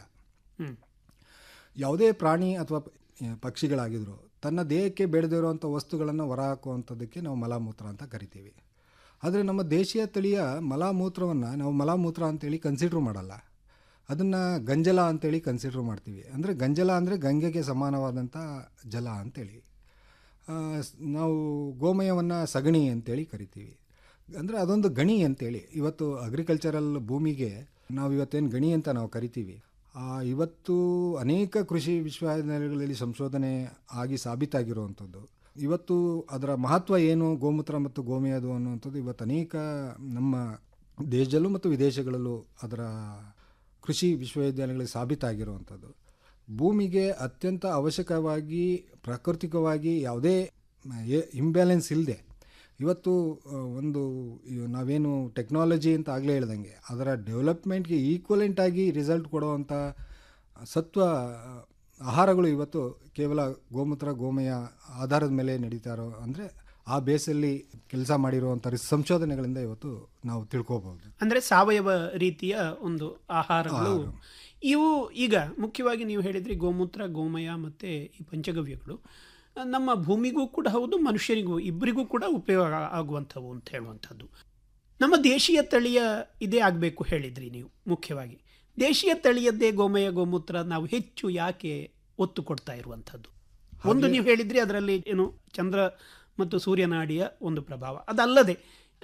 Speaker 8: ಯಾವುದೇ ಪ್ರಾಣಿ ಅಥವಾ ಪ- ಪಕ್ಷಿಗಳಾಗಿದ್ರು ತನ್ನ ದೇಹಕ್ಕೆ ಬೇಡದಿರುವಂಥ ವಸ್ತುಗಳನ್ನು ಹೊರಹಾಕುವಂಥದ್ದಕ್ಕೆ ನಾವು ಮಲಮೂತ್ರ ಅಂತ ಕರಿತೀವಿ ಆದರೆ ನಮ್ಮ ದೇಶೀಯ ತಳಿಯ ಮಲಮೂತ್ರವನ್ನು ನಾವು ಮಲಮೂತ್ರ ಅಂತೇಳಿ ಕನ್ಸಿಡ್ರ್ ಮಾಡಲ್ಲ ಅದನ್ನು ಗಂಜಲ ಅಂತೇಳಿ ಕನ್ಸಿಡ್ರ್ ಮಾಡ್ತೀವಿ ಅಂದರೆ ಗಂಜಲ ಅಂದರೆ ಗಂಗೆಗೆ ಸಮಾನವಾದಂಥ ಜಲ ಅಂತೇಳಿ ಆ, ಸ್- ನಾವು ಗೋಮಯವನ್ನು ಸಗಣಿ ಅಂತೇಳಿ ಕರಿತೀವಿ ಅಂದರೆ ಅದೊಂದು ಗಣಿ ಅಂತೇಳಿ ಇವತ್ತು ಅಗ್ರಿಕಲ್ಚರಲ್ ಭೂಮಿಗೆ ನಾವು ಇವತ್ತೇನು ಗಣಿ ಅಂತ ನಾವು ಕರಿತೀವಿ ಆ ಇವತ್ತು ಅನೇಕ ಕೃಷಿ ವಿಶ್ವವಿದ್ಯಾಲಯಗಳಲ್ಲಿ ಸಂಶೋಧನೆ ಆಗಿ ಸಾಬೀತಾಗಿರುವಂಥದ್ದು ಇವತ್ತು ಅದರ ಮಹತ್ವ ಏನು ಗೋಮೂತ್ರ ಮತ್ತು ಗೋಮಯದು ಅನ್ನುವಂಥದ್ದು ಇವತ್ತು ಅನೇಕ ನಮ್ಮ ದೇಶದಲ್ಲೂ ಮತ್ತು ವಿದೇಶಗಳಲ್ಲೂ ಅದರ ಕೃಷಿ ವಿಶ್ವವಿದ್ಯಾಲಯಗಳಿಗೆ ಸಾಬೀತಾಗಿರುವಂಥದ್ದು ಭೂಮಿಗೆ ಅತ್ಯಂತ ಅವಶ್ಯಕವಾಗಿ ಪ್ರಾಕೃತಿಕವಾಗಿ ಯಾವುದೇ ಇಂಬ್ಯಾಲೆನ್ಸ್ ಇಲ್ಲದೆ ಇವತ್ತು ಆ, ಒಂದು ಇವ್ ನಾವೇನು ಟೆಕ್ನಾಲಜಿ ಅಂತ ಆಗಲೇ ಹೇಳ್ದಂಗೆ ಅದರ ಡೆವಲಪ್ಮೆಂಟ್ಗೆ ಈಕ್ವಲೆಂಟ್ ಆಗಿ ರಿಸಲ್ಟ್ ಕೊಡುವಂಥ ಸತ್ವ ಆಹಾರಗಳು ಇವತ್ತು ಕೇವಲ ಗೋಮೂತ್ರ ಗೋಮಯ ಆಧಾರದ ಮೇಲೆ ನಡೀತಾ ಇರೋ ಅಂದರೆ ಆ ಬೇಸಲ್ಲಿ ಕೆಲಸ ಮಾಡಿರುವಂಥ ಸಂಶೋಧನೆಗಳಿಂದ ಇವತ್ತು ನಾವು ತಿಳ್ಕೋಬಹುದು
Speaker 7: ಅಂದರೆ ಸಾವಯವ ರೀತಿಯ ಒಂದು ಆಹಾರಗಳು ಇವು ಈಗ ಮುಖ್ಯವಾಗಿ ನೀವು ಹೇಳಿದ್ರಿ ಗೋಮೂತ್ರ ಗೋಮಯ ಮತ್ತು ಈ ಪಂಚಗವ್ಯಗಳು ಆ, ನಮ್ಮ ಭೂಮಿಗೂ ಕೂಡ ಹೌದು ಮನುಷ್ಯರಿಗೂ ಇಬ್ಬರಿಗೂ ಕೂಡ ಉಪಯೋಗ ಆಗುವಂಥವು ಅಂತ ಹೇಳುವಂಥದ್ದು ನಮ್ಮ ದೇಶೀಯ ತಳಿಯ ಇದೇ ಆಗಬೇಕು ಹೇಳಿದ್ರಿ ನೀವು ಮುಖ್ಯವಾಗಿ ದೇಶೀಯ ತಳಿಯದ್ದೇ ಗೋಮಯ ಗೋಮೂತ್ರ ನಾವು ಹೆಚ್ಚು ಯಾಕೆ ಒತ್ತು ಕೊಡ್ತಾ ಇರುವಂಥದ್ದು ಒಂದು ನೀವು ಹೇಳಿದ್ರಿ ಅದರಲ್ಲಿ ಏನು ಚಂದ್ರ ಮತ್ತು ಸೂರ್ಯನಾಡಿಯ ಒಂದು ಪ್ರಭಾವ ಅದಲ್ಲದೆ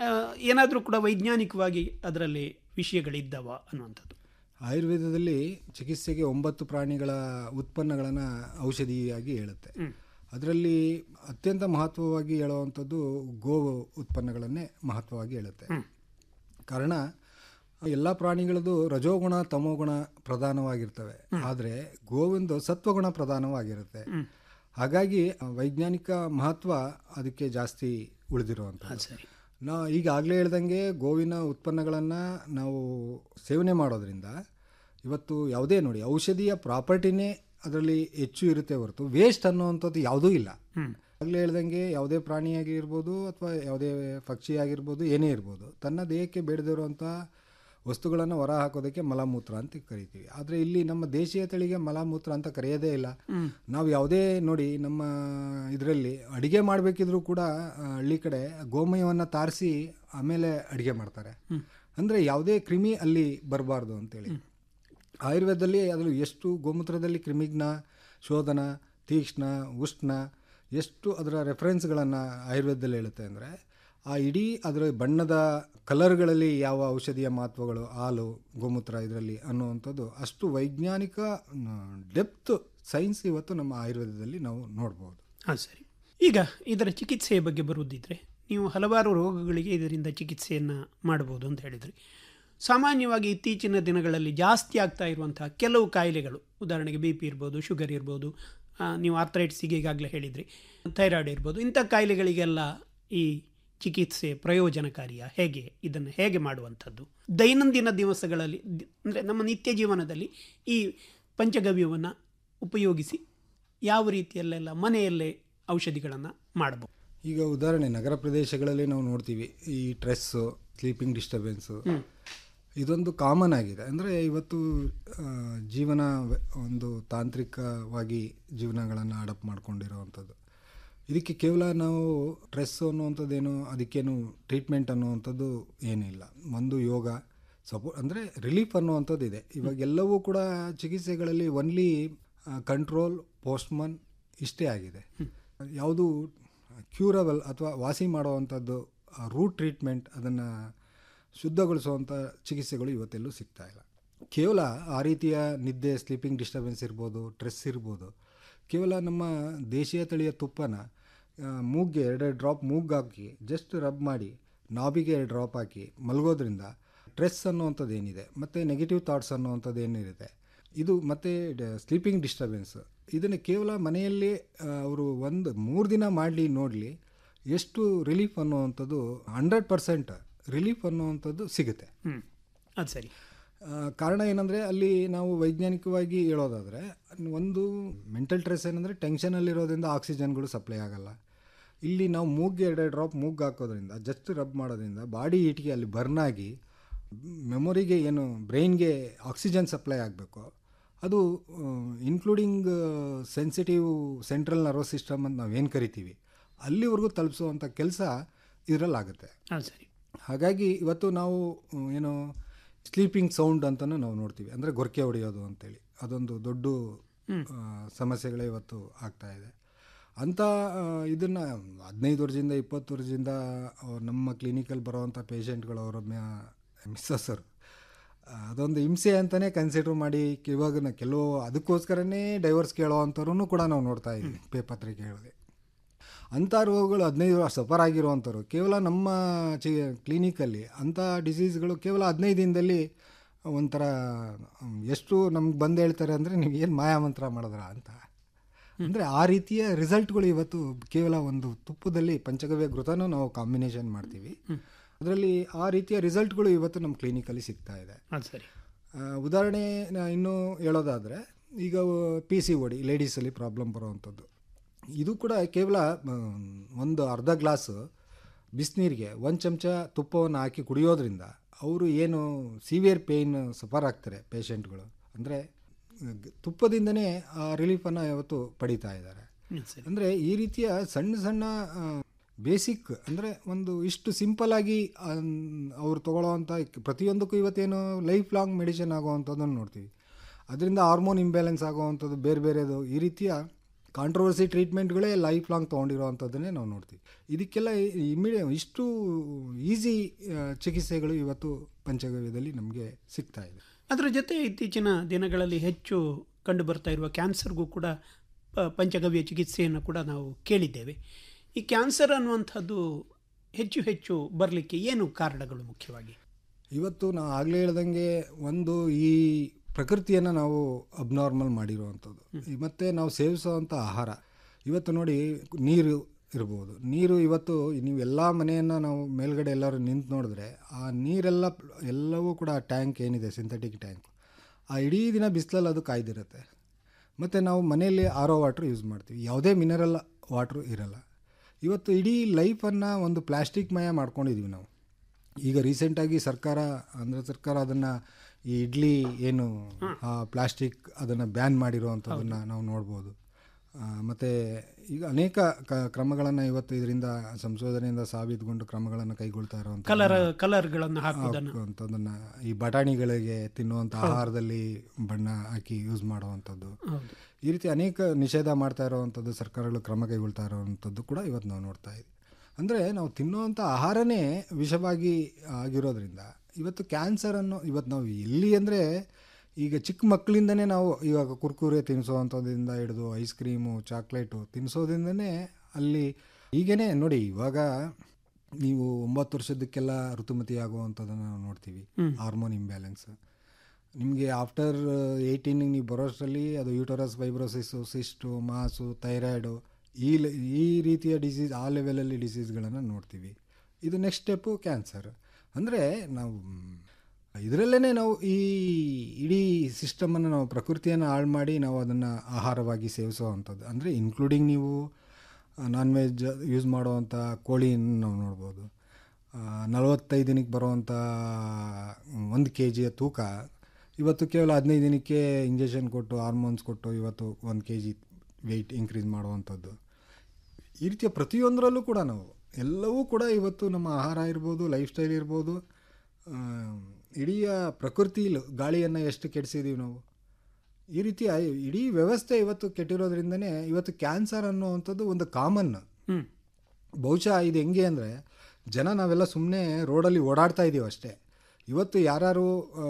Speaker 7: ಏನಾದರೂ ಕೂಡ ವೈಜ್ಞಾನಿಕವಾಗಿ ಅದರಲ್ಲಿ ವಿಷಯಗಳಿದ್ದವ ಅನ್ನುವಂಥದ್ದು
Speaker 8: ಆಯುರ್ವೇದದಲ್ಲಿ ಚಿಕಿತ್ಸೆಗೆ ಒಂಬತ್ತು ಪ್ರಾಣಿಗಳ ಉತ್ಪನ್ನಗಳನ್ನು ಔಷಧಿಯಾಗಿ ಹೇಳುತ್ತೆ ಅದರಲ್ಲಿ ಅತ್ಯಂತ ಮಹತ್ವವಾಗಿ ಹೇಳುವಂಥದ್ದು ಗೋ ಉತ್ಪನ್ನಗಳನ್ನೇ ಮಹತ್ವವಾಗಿ ಹೇಳುತ್ತೆ ಕಾರಣ ಎಲ್ಲ ಪ್ರಾಣಿಗಳದ್ದು ರಜೋಗುಣ ತಮೋಗುಣ ಪ್ರಧಾನವಾಗಿರ್ತವೆ ಆದರೆ ಗೋವಿಂದು ಸತ್ವಗುಣ ಪ್ರಧಾನವಾಗಿರುತ್ತೆ ಹಾಗಾಗಿ ವೈಜ್ಞಾನಿಕ ಮಹತ್ವ ಅದಕ್ಕೆ ಜಾಸ್ತಿ ಉಳಿದಿರುವಂಥದ್ದು
Speaker 7: ಸರಿ
Speaker 8: ನಾ ಈಗ ಆಗಲೇ ಹೇಳ್ದಂಗೆ ಗೋವಿನ ಉತ್ಪನ್ನಗಳನ್ನು ನಾವು ಸೇವನೆ ಮಾಡೋದ್ರಿಂದ ಇವತ್ತು ಯಾವುದೇ ನೋಡಿ ಔಷಧಿಯ ಪ್ರಾಪರ್ಟಿನೇ ಅದರಲ್ಲಿ ಹೆಚ್ಚು ಇರುತ್ತೆ ಹೊರತು ವೇಸ್ಟ್ ಅನ್ನುವಂಥದ್ದು ಯಾವುದೂ ಇಲ್ಲ ಆಗಲೇ ಹೇಳ್ದಂಗೆ ಯಾವುದೇ ಪ್ರಾಣಿಯಾಗಿರ್ಬೋದು ಅಥವಾ ಯಾವುದೇ ಪಕ್ಷಿ ಆಗಿರ್ಬೋದು ಏನೇ ಇರ್ಬೋದು ತನ್ನ ದೇಹಕ್ಕೆ ಬೇಡದಿರುವಂಥ ವಸ್ತುಗಳನ್ನು ಹೊರ ಹಾಕೋದಕ್ಕೆ ಮಲಮೂತ್ರ ಅಂತ ಕರಿತೀವಿ ಆದರೆ ಇಲ್ಲಿ ನಮ್ಮ ದೇಶೀಯ ತಳಿಗೆ ಮಲಮೂತ್ರ ಅಂತ ಕರೆಯೋದೇ ಇಲ್ಲ ನಾವು ಯಾವುದೇ ನೋಡಿ ನಮ್ಮ ಇದರಲ್ಲಿ ಅಡಿಗೆ ಮಾಡಬೇಕಿದ್ರೂ ಕೂಡ ಆ, ಹಳ್ಳಿ ಕಡೆ ಗೋಮಯವನ್ನು ತಾರಿಸಿ ಆಮೇಲೆ ಅಡಿಗೆ ಮಾಡ್ತಾರೆ ಅಂದರೆ ಯಾವುದೇ ಕ್ರಿಮಿ ಅಲ್ಲಿ ಬರಬಾರ್ದು ಅಂತೇಳಿ ಆಯುರ್ವೇದದಲ್ಲಿ ಅದರಲ್ಲಿ ಎಷ್ಟು ಗೋಮೂತ್ರದಲ್ಲಿ ಕ್ರಿಮಿಜ್ಞ ಶೋಧನ ತೀಕ್ಷ್ಣ ಉಷ್ಣ ಎಷ್ಟು ಅದರ ರೆಫರೆನ್ಸ್ಗಳನ್ನು ಆಯುರ್ವೇದದಲ್ಲಿ ಹೇಳುತ್ತೆ ಅಂದರೆ ಆ ಇಡೀ ಅದರ ಬಣ್ಣದ ಕಲರ್ಗಳಲ್ಲಿ ಯಾವ ಔಷಧಿಯ ಮಹತ್ವಗಳು ಹಾಲು ಗೋಮೂತ್ರ ಇದರಲ್ಲಿ ಅನ್ನುವಂಥದ್ದು ಅಷ್ಟು ವೈಜ್ಞಾನಿಕ ಡೆಪ್ತ್ ಸೈನ್ಸ್ ಇವತ್ತು ನಮ್ಮ ಆಯುರ್ವೇದದಲ್ಲಿ ನಾವು ನೋಡ್ಬೋದು
Speaker 7: ಹಾಂ ಸರಿ ಈಗ ಇದರ ಚಿಕಿತ್ಸೆಯ ಬಗ್ಗೆ ಬರುವುದಿದ್ರೆ ನೀವು ಹಲವಾರು ರೋಗಗಳಿಗೆ ಇದರಿಂದ ಚಿಕಿತ್ಸೆಯನ್ನು ಮಾಡಬಹುದು ಅಂತ ಹೇಳಿದ್ರಿ ಸಾಮಾನ್ಯವಾಗಿ ಇತ್ತೀಚಿನ ದಿನಗಳಲ್ಲಿ ಜಾಸ್ತಿ ಆಗ್ತಾ ಇರುವಂತಹ ಕೆಲವು ಕಾಯಿಲೆಗಳು ಉದಾಹರಣೆಗೆ ಬಿ ಪಿ ಇರ್ಬೋದು ಶುಗರ್ ಇರ್ಬೋದು ಆ, ನೀವು ಆರ್ಥರೈಟ್ಸಿಗೆ ಈಗಾಗಲೇ ಹೇಳಿದ್ರಿ ಥೈರಾಯ್ಡ್ ಇರ್ಬೋದು ಇಂಥ ಕಾಯಿಲೆಗಳಿಗೆಲ್ಲ ಈ ಚಿಕಿತ್ಸೆ ಪ್ರಯೋಜನಕಾರಿಯ ಹೇಗೆ ಇದನ್ನು ಹೇಗೆ ಮಾಡುವಂಥದ್ದು ದೈನಂದಿನ ದಿವಸಗಳಲ್ಲಿ ಅಂದರೆ ನಮ್ಮ ನಿತ್ಯ ಜೀವನದಲ್ಲಿ ಈ ಪಂಚಗವ್ಯವನ್ನು ಉಪಯೋಗಿಸಿ ಯಾವ ರೀತಿಯಲ್ಲೆಲ್ಲ ಮನೆಯಲ್ಲೇ ಔಷಧಿಗಳನ್ನು ಮಾಡಬಹುದು
Speaker 8: ಈಗ ಉದಾಹರಣೆ ನಗರ ಪ್ರದೇಶಗಳಲ್ಲಿ ನಾವು ನೋಡ್ತೀವಿ ಈ ಸ್ಟ್ರೆಸ್ಸು ಸ್ಲೀಪಿಂಗ್ ಡಿಸ್ಟರ್ಬೆನ್ಸು ಇದೊಂದು ಕಾಮನ್ ಆಗಿದೆ ಅಂದರೆ ಇವತ್ತು ಆ, ಜೀವನ ವ- ಒಂದು ತಾಂತ್ರಿಕವಾಗಿ ಜೀವನಗಳನ್ನು ಅಡಾಪ್ಟ್ ಮಾಡ್ಕೊಂಡಿರೋವಂಥದ್ದು ಇದಕ್ಕೆ ಕೇವಲ ನಾವು ಸ್ಟ್ರೆಸ್ ಅನ್ನುವಂಥದ್ದೇನು ಅದಕ್ಕೇನು ಟ್ರೀಟ್ಮೆಂಟ್ ಅನ್ನುವಂಥದ್ದು ಏನಿಲ್ಲ ಒಂದು ಯೋಗ ಸಪೋ ಅಂದರೆ ರಿಲೀಫ್ ಅನ್ನುವಂಥದ್ದು ಇದೆ ಇವಾಗ ಎಲ್ಲವೂ ಕೂಡ ಚಿಕಿತ್ಸೆಗಳಲ್ಲಿ ಒನ್ಲಿ ಕಂಟ್ರೋಲ್ ಪೋಸ್ಟ್ಮನ್ ಇಷ್ಟೇ ಆಗಿದೆ ಯಾವುದು ಕ್ಯೂರಬಲ್ ಅಥವಾ ವಾಸಿ ಮಾಡುವಂಥದ್ದು ರೂಟ್ ಟ್ರೀಟ್ಮೆಂಟ್ ಅದನ್ನು ಶುದ್ಧಗೊಳಿಸುವಂಥ ಚಿಕಿತ್ಸೆಗಳು ಇವತ್ತೆಲ್ಲೂ ಸಿಗ್ತಾ ಇಲ್ಲ ಕೇವಲ ಆ ರೀತಿಯ ನಿದ್ದೆ ಸ್ಲೀಪಿಂಗ್ ಡಿಸ್ಟರ್ಬೆನ್ಸ್ ಇರ್ಬೋದು ಸ್ಟ್ರೆಸ್ ಇರ್ಬೋದು ಕೇವಲ ನಮ್ಮ ದೇಶೀಯ ತಳಿಯ ತುಪ್ಪನ ಆ, ಮೂಗ್ಗೆ ಎರಡೆರಡು ಡ್ರಾಪ್ ಮೂಗ್ಗೆ ಹಾಕಿ ಜಸ್ಟ್ ರಬ್ ಮಾಡಿ ನಾಭಿಗೆ ಎರಡು ಡ್ರಾಪ್ ಹಾಕಿ ಮಲಗೋದ್ರಿಂದ ಸ್ಟ್ರೆಸ್ ಅನ್ನುವಂಥದ್ದು ಏನಿದೆ ಮತ್ತು ನೆಗೆಟಿವ್ ಥಾಟ್ಸ್ ಅನ್ನುವಂಥದ್ದು ಏನಿರುತ್ತೆ ಇದು ಮತ್ತು ಸ್ಲೀಪಿಂಗ್ ಡಿಸ್ಟರ್ಬೆನ್ಸ್ ಇದನ್ನು ಕೇವಲ ಮನೆಯಲ್ಲಿ ಅವರು ಒಂದು ಮೂರು ದಿನ ಮಾಡಲಿ ನೋಡಲಿ ಎಷ್ಟು ರಿಲೀಫ್ ಅನ್ನುವಂಥದ್ದು ಹಂಡ್ರೆಡ್ ಪರ್ಸೆಂಟ್ ರಿಲೀಫ್ ಅನ್ನುವಂಥದ್ದು ಸಿಗುತ್ತೆ
Speaker 7: ಹ್ಞೂ ಅದು ಸರಿ
Speaker 8: ಆ, ಕಾರಣ ಏನಂದರೆ ಅಲ್ಲಿ ನಾವು ವೈಜ್ಞಾನಿಕವಾಗಿ ಹೇಳೋದಾದರೆ ಒಂದು ಮೆಂಟಲ್ ಸ್ಟ್ರೆಸ್ ಏನಂದರೆ ಟೆನ್ಷನಲ್ಲಿರೋದ್ರಿಂದ ಆಕ್ಸಿಜನ್ಗಳು ಸಪ್ಲೈ ಆಗಲ್ಲ ಇಲ್ಲಿ ನಾವು ಮೂಗ್ಗೆ ಎರಡೆರಡು ಡ್ರಾಪ್ ಮೂಗ್ಗೆ ಹಾಕೋದ್ರಿಂದ ಜಸ್ಟ್ ರಬ್ ಮಾಡೋದ್ರಿಂದ ಬಾಡಿ ಹೀಟ್ಗೆ ಅಲ್ಲಿ ಬರ್ನ್ ಆಗಿ ಮೆಮೊರಿಗೆ ಏನು ಬ್ರೈನ್ಗೆ ಆಕ್ಸಿಜನ್ ಸಪ್ಲೈ ಆಗಬೇಕು ಅದು including sensitive central nervous system ಅಂತ ನಾವೇನು ಕರಿತೀವಿ ಅಲ್ಲಿವರೆಗೂ ತಲುಪಿಸುವಂಥ ಕೆಲಸ ಇದರಲ್ಲಾಗುತ್ತೆ
Speaker 7: ಅದು ಸರಿ
Speaker 8: ಹಾಗಾಗಿ ಇವತ್ತು ನಾವು ಅಹ್, ಏನು ಸ್ಲೀಪಿಂಗ್ ಸೌಂಡ್ ಅಂತಲೂ ನಾವು ನೋಡ್ತೀವಿ ಅಂದರೆ ಗೊರಕೆ ಹೊಡೆಯೋದು ಅಂತೇಳಿ ಅದೊಂದು ದೊಡ್ಡ ಅಹ್, ಸಮಸ್ಯೆಗಳೇ ಇವತ್ತು ಆಗ್ತಾ ಇದೆ ಅಂಥ ಇದನ್ನು ಹದಿನೈದು ವರ್ಷದಿಂದ ಇಪ್ಪತ್ತು ವರ್ಷದಿಂದ ಅವ್ರು ನಮ್ಮ ಕ್ಲಿನಿಕಲ್ಲಿ ಬರೋವಂಥ ಪೇಷಂಟ್ಗಳು ಅವರ ಮಿಸ್ಸಸ್ಸರು ಅದೊಂದು ಹಿಂಸೆ ಅಂತಲೇ ಕನ್ಸಿಡರ್ ಮಾಡಿ ಇವಾಗ ನ- ಕೆಲವು ಅದಕ್ಕೋಸ್ಕರನೇ ಡೈವರ್ಸ್ ಕೇಳೋ ಅಂಥವ್ರೂ ಕೂಡ ನಾವು ನೋಡ್ತಾ ಇದ್ದೀವಿ ಪೇ ಪತ್ರಿಕೆಗಳಲ್ಲಿ ಅಂಥ ರೋಗಗಳು ಹದಿನೈದು ವರ್ಷ ಸಫರ್ ಆಗಿರುವಂಥವ್ರು ಕೇವಲ ನಮ್ಮ ಚಿ ಕ್ಲಿನಿಕಲ್ಲಿ ಅಂಥ ಡಿಸೀಸ್ಗಳು ಕೇವಲ ಹದಿನೈದು ದಿನದಲ್ಲಿ ಒಂಥರ ಹ್ಮ್, ಎಷ್ಟು ನಮ್ಗೆ ಬಂದು ಹೇಳ್ತಾರೆ ಅಂದರೆ ನೀವು ಏನು ಮಾಯಾಮಂತ್ರ ಮಾಡಿದ್ರ ಅಂತ ಅಂದರೆ ಆ ರೀತಿಯ ರಿಸಲ್ಟ್ಗಳು ಇವತ್ತು ಕೇವಲ ಒಂದು ತುಪ್ಪದಲ್ಲಿ ಪಂಚಗವ್ಯ ಘೃತನೂ ನಾವು ಕಾಂಬಿನೇಷನ್ ಮಾಡ್ತೀವಿ ಅದರಲ್ಲಿ ಆ ರೀತಿಯ ರಿಸಲ್ಟ್ಗಳು ಇವತ್ತು ನಮ್ಮ ಕ್ಲಿನಿಕಲ್ಲಿ ಸಿಗ್ತಾ ಇದೆ
Speaker 7: ಅದು ಸರಿ
Speaker 8: ಆ, ಉದಾಹರಣೆ ನಾ ಇನ್ನೂ ಹೇಳೋದಾದರೆ ಈಗ ಪಿ ಸಿ ಓಡಿ ಲೇಡೀಸಲ್ಲಿ ಪ್ರಾಬ್ಲಮ್ ಬರುವಂಥದ್ದು ಇದು ಕೂಡ ಕೇವಲ ಮ್, ಒಂದು ಅರ್ಧ ಗ್ಲಾಸ್ ಬಿಸಿನೀರಿಗೆ ಒಂದು ಚಮಚ ತುಪ್ಪವನ್ನು ಹಾಕಿ ಕುಡಿಯೋದ್ರಿಂದ ಅವರು ಏನು ಸಿವಿಯರ್ ಪೇಯ್ನ್ ಸಫರ್ ಆಗ್ತಾರೆ ಪೇಷಂಟ್ಗಳು ಅಂದರೆ ತುಪ್ಪದಿಂದನೇ ಆ ರಿಲೀಫನ್ನು ಇವತ್ತು ಪಡಿತಾ ಇದ್ದಾರೆ ಅಂದರೆ ಈ ರೀತಿಯ ಸಣ್ಣ ಸಣ್ಣ ಬೇಸಿಕ್ ಅಂದರೆ ಒಂದು ಇಷ್ಟು ಸಿಂಪಲ್ ಆಗಿ ಅವ್ರು ತಗೊಳ್ಳೋವಂಥ ಪ್ರತಿಯೊಂದಕ್ಕೂ ಇವತ್ತೇನು ಲೈಫ್ ಲಾಂಗ್ ಮೆಡಿಸಿನ್ ಆಗುವಂಥದ್ದನ್ನು ನೋಡ್ತೀವಿ ಅದರಿಂದ ಹಾರ್ಮೋನ್ ಇಂಬ್ಯಾಲೆನ್ಸ್ ಆಗುವಂಥದ್ದು ಬೇರೆ ಬೇರೆದು ಈ ರೀತಿಯ ಕಾಂಟ್ರವರ್ಸಿ ಟ್ರೀಟ್ಮೆಂಟ್ಗಳೇ ಲೈಫ್ ಲಾಂಗ್ ತೊಗೊಂಡಿರೋವಂಥದ್ದನ್ನೇ ನಾವು ನೋಡ್ತೀವಿ ಇದಕ್ಕೆಲ್ಲ ಇಮಿಡಿಯೇ ಇಷ್ಟು ಈಸಿ ಚಿಕಿತ್ಸೆಗಳು ಇವತ್ತು ಪಂಚಗವ್ಯದಲ್ಲಿ ನಮಗೆ ಸಿಗ್ತಾ ಇದೆ
Speaker 7: ಅದರ ಜೊತೆ ಇತ್ತೀಚಿನ ದಿನಗಳಲ್ಲಿ ಹೆಚ್ಚು ಕಂಡು ಬರ್ತಾ ಇರುವ ಕ್ಯಾನ್ಸರ್ಗೂ ಕೂಡ ಪ- ಪಂಚಗವ್ಯ ಚಿಕಿತ್ಸೆಯನ್ನು ಕೂಡ ನಾವು ಕೇಳಿದ್ದೇವೆ ಈ ಕ್ಯಾನ್ಸರ್ ಅನ್ನುವಂಥದ್ದು ಹೆಚ್ಚು ಹೆಚ್ಚು ಬರಲಿಕ್ಕೆ ಏನು ಕಾರಣಗಳು ಮುಖ್ಯವಾಗಿ
Speaker 8: ಇವತ್ತು ನಾವು ಆಗಲೇ ಹೇಳ್ದಂಗೆ ಒಂದು ಈ ಪ್ರಕೃತಿಯನ್ನು ನಾವು ಅಬ್ನಾರ್ಮಲ್ ಮಾಡಿರುವಂಥದ್ದು ಮತ್ತು ನಾವು ಸೇವಿಸುವಂಥ ಆಹಾರ ಇವತ್ತು ನೋಡಿ ನೀರು ಇರ್ಬೋದು ನೀರು ಇವತ್ತು ನೀವು ಎಲ್ಲ ಮನೆಯನ್ನು ನಾವು ಮೇಲ್ಗಡೆ ಎಲ್ಲರೂ ನಿಂತು ನೋಡಿದ್ರೆ ಆ ನೀರೆಲ್ಲ ಎಲ್ಲವೂ ಕೂಡ ಟ್ಯಾಂಕ್ ಏನಿದೆ ಸಿಂಥೆಟಿಕ್ ಟ್ಯಾಂಕ್ ಆ ಇಡೀ ದಿನ ಬಿಸಿಲಲ್ಲಿ ಅದು ಕಾಯ್ದಿರುತ್ತೆ ಮತ್ತು ನಾವು ಮನೆಯಲ್ಲಿ ಆರ್ ಒ ವಾಟ್ರ್ ಯೂಸ್ ಮಾಡ್ತೀವಿ ಯಾವುದೇ ಮಿನರಲ್ ವಾಟ್ರು ಇರಲ್ಲ ಇವತ್ತು ಇಡೀ ಲೈಫನ್ನು ಒಂದು ಪ್ಲಾಸ್ಟಿಕ್ ಮಯ ಮಾಡ್ಕೊಂಡಿದ್ದೀವಿ ನಾವು ಈಗ ರೀಸೆಂಟಾಗಿ ಸರ್ಕಾರ ಆಂಧ್ರ ಸರ್ಕಾರ ಅದನ್ನು ಈ ಇಡ್ಲಿ ಏನು ಪ್ಲಾಸ್ಟಿಕ್ ಅದನ್ನು ಬ್ಯಾನ್ ಮಾಡಿರುವಂಥದ್ದನ್ನು ನಾವು ನೋಡ್ಬೋದು ಮತ್ತು ಈಗ ಅನೇಕ ಕ ಕ್ರಮಗಳನ್ನು ಇವತ್ತು ಇದರಿಂದ ಸಂಶೋಧನೆಯಿಂದ ಸಾಬೀತುಗೊಂಡು ಕ್ರಮಗಳನ್ನು ಕೈಗೊಳ್ತಾ ಇರುವಂಥ
Speaker 7: ಕಲರ್ ಕಲರ್ಗಳನ್ನು ಹಾಕುವುದನ್ನು
Speaker 8: ಹಾಕುವಂಥದ್ದನ್ನು ಈ ಬಟಾಣಿಗಳಿಗೆ ತಿನ್ನುವಂಥ ಆಹಾರದಲ್ಲಿ ಬಣ್ಣ ಹಾಕಿ ಯೂಸ್ ಮಾಡುವಂಥದ್ದು
Speaker 7: ಹೌದು.
Speaker 8: ಈ ರೀತಿ ಅನೇಕ ನಿಷೇಧ ಮಾಡ್ತಾ ಇರುವಂಥದ್ದು ಸರ್ಕಾರಗಳು ಕ್ರಮ ಕೈಗೊಳ್ತಾ ಇರುವಂಥದ್ದು ಕೂಡ ಇವತ್ತು ನಾವು ನೋಡ್ತಾ ಇದ್ದೀವಿ ಅಂದರೆ ನಾವು ತಿನ್ನುವಂಥ ಆಹಾರನೇ ವಿಷವಾಗಿ ಆಗಿರೋದ್ರಿಂದ ಇವತ್ತು ಕ್ಯಾನ್ಸರನ್ನು ಇವತ್ತು ನಾವು ಎಲ್ಲಿ ಅಂದರೆ ಈಗ ಚಿಕ್ಕ ಮಕ್ಕಳಿಂದನೇ ನಾವು ಇವಾಗ ಕುರ್ಕುರೆ ತಿನ್ನಿಸೋವಂಥದ್ದಿಂದ ಹಿಡಿದು ಐಸ್ ಕ್ರೀಮು ಚಾಕ್ಲೇಟು ತಿನ್ನಿಸೋದ್ರಿಂದನೇ ಅಲ್ಲಿ ಈಗೇನೆ ನೋಡಿ ಇವಾಗ ನೀವು ಒಂಬತ್ತು ವರ್ಷದಕ್ಕೆಲ್ಲ ಋತುಮತಿ ಆಗುವಂಥದ್ದನ್ನು ನಾವು ನೋಡ್ತೀವಿ ಹಾರ್ಮೋನ್ ಇಂಬ್ಯಾಲೆನ್ಸ್ ನಿಮಗೆ ಆಫ್ಟರ್ ಏಯ್ಟೀನಿಗೆ ನೀವು ಬರೋಷ್ಟರಲ್ಲಿ ಅದು uterus fibrosis cyst mass thyroid ಈ ಲೆ- ಈ ರೀತಿಯ ಡಿಸೀಸ್ ಆ ಲೆವೆಲಲ್ಲಿ ಡಿಸೀಸ್ಗಳನ್ನು ನೋಡ್ತೀವಿ ಇದು ನೆಕ್ಸ್ಟ್ ಸ್ಟೆಪ್ಪು ಕ್ಯಾನ್ಸರ್ ಅಂದರೆ ನಾವು ಇದರಲ್ಲೇ ನಾವು ಈ ಇಡೀ ಸಿಸ್ಟಮನ್ನು ನಾವು ಪ್ರಕೃತಿಯನ್ನು ಹಾಳು ಮಾಡಿ ನಾವು ಅದನ್ನು ಆಹಾರವಾಗಿ ಸೇವಿಸುವಂಥದ್ದು ಅಂದರೆ ಇನ್ಕ್ಲೂಡಿಂಗ್ ನೀವು ನಾನ್ ವೆಜ್ ಯೂಸ್ ಮಾಡುವಂಥ ಕೋಳಿಯನ್ನು ನಾವು ನೋಡ್ಬೋದು ನಲವತ್ತೈದು ದಿನಕ್ಕೆ ಬರುವಂಥ ಒಂದು ಕೆ ಜಿಯ ತೂಕ ಇವತ್ತು ಕೇವಲ ಹದಿನೈದು ದಿನಕ್ಕೆ ಇಂಜೆಕ್ಷನ್ ಕೊಟ್ಟು ಹಾರ್ಮೋನ್ಸ್ ಕೊಟ್ಟು ಇವತ್ತು ಒಂದು ಕೆ ಜಿ ವೆಯ್ಟ್ ಇನ್ಕ್ರೀಸ್ ಮಾಡುವಂಥದ್ದು ಈ ರೀತಿಯ ಪ್ರತಿಯೊಂದರಲ್ಲೂ ಕೂಡ ನಾವು ಎಲ್ಲವೂ ಕೂಡ ಇವತ್ತು ನಮ್ಮ ಆಹಾರ ಇರ್ಬೋದು ಲೈಫ್ ಸ್ಟೈಲ್ ಇರ್ಬೋದು ಆ, ಇಡೀ ಪ್ರಕೃತಿ ಗಾಳಿಯನ್ನು ಎಷ್ಟು ಕೆಡಿಸಿದ್ದೀವಿ ನಾವು ಈ ರೀತಿಯ ಇಡೀ ವ್ಯವಸ್ಥೆ ಇವತ್ತು ಕೆಟ್ಟಿರೋದ್ರಿಂದನೇ ಇವತ್ತು ಕ್ಯಾನ್ಸರ್ ಅನ್ನುವಂಥದ್ದು ಒಂದು ಕಾಮನ್
Speaker 7: ಹ್ಮ್.
Speaker 8: ಬಹುಶಃ ಇದು ಹೆಂಗೆ ಅಂದರೆ ಜನ ನಾವೆಲ್ಲ ಸುಮ್ಮನೆ ರೋಡಲ್ಲಿ ಓಡಾಡ್ತಾ ಇದ್ದೀವಿ ಅಷ್ಟೇ ಇವತ್ತು ಯಾರು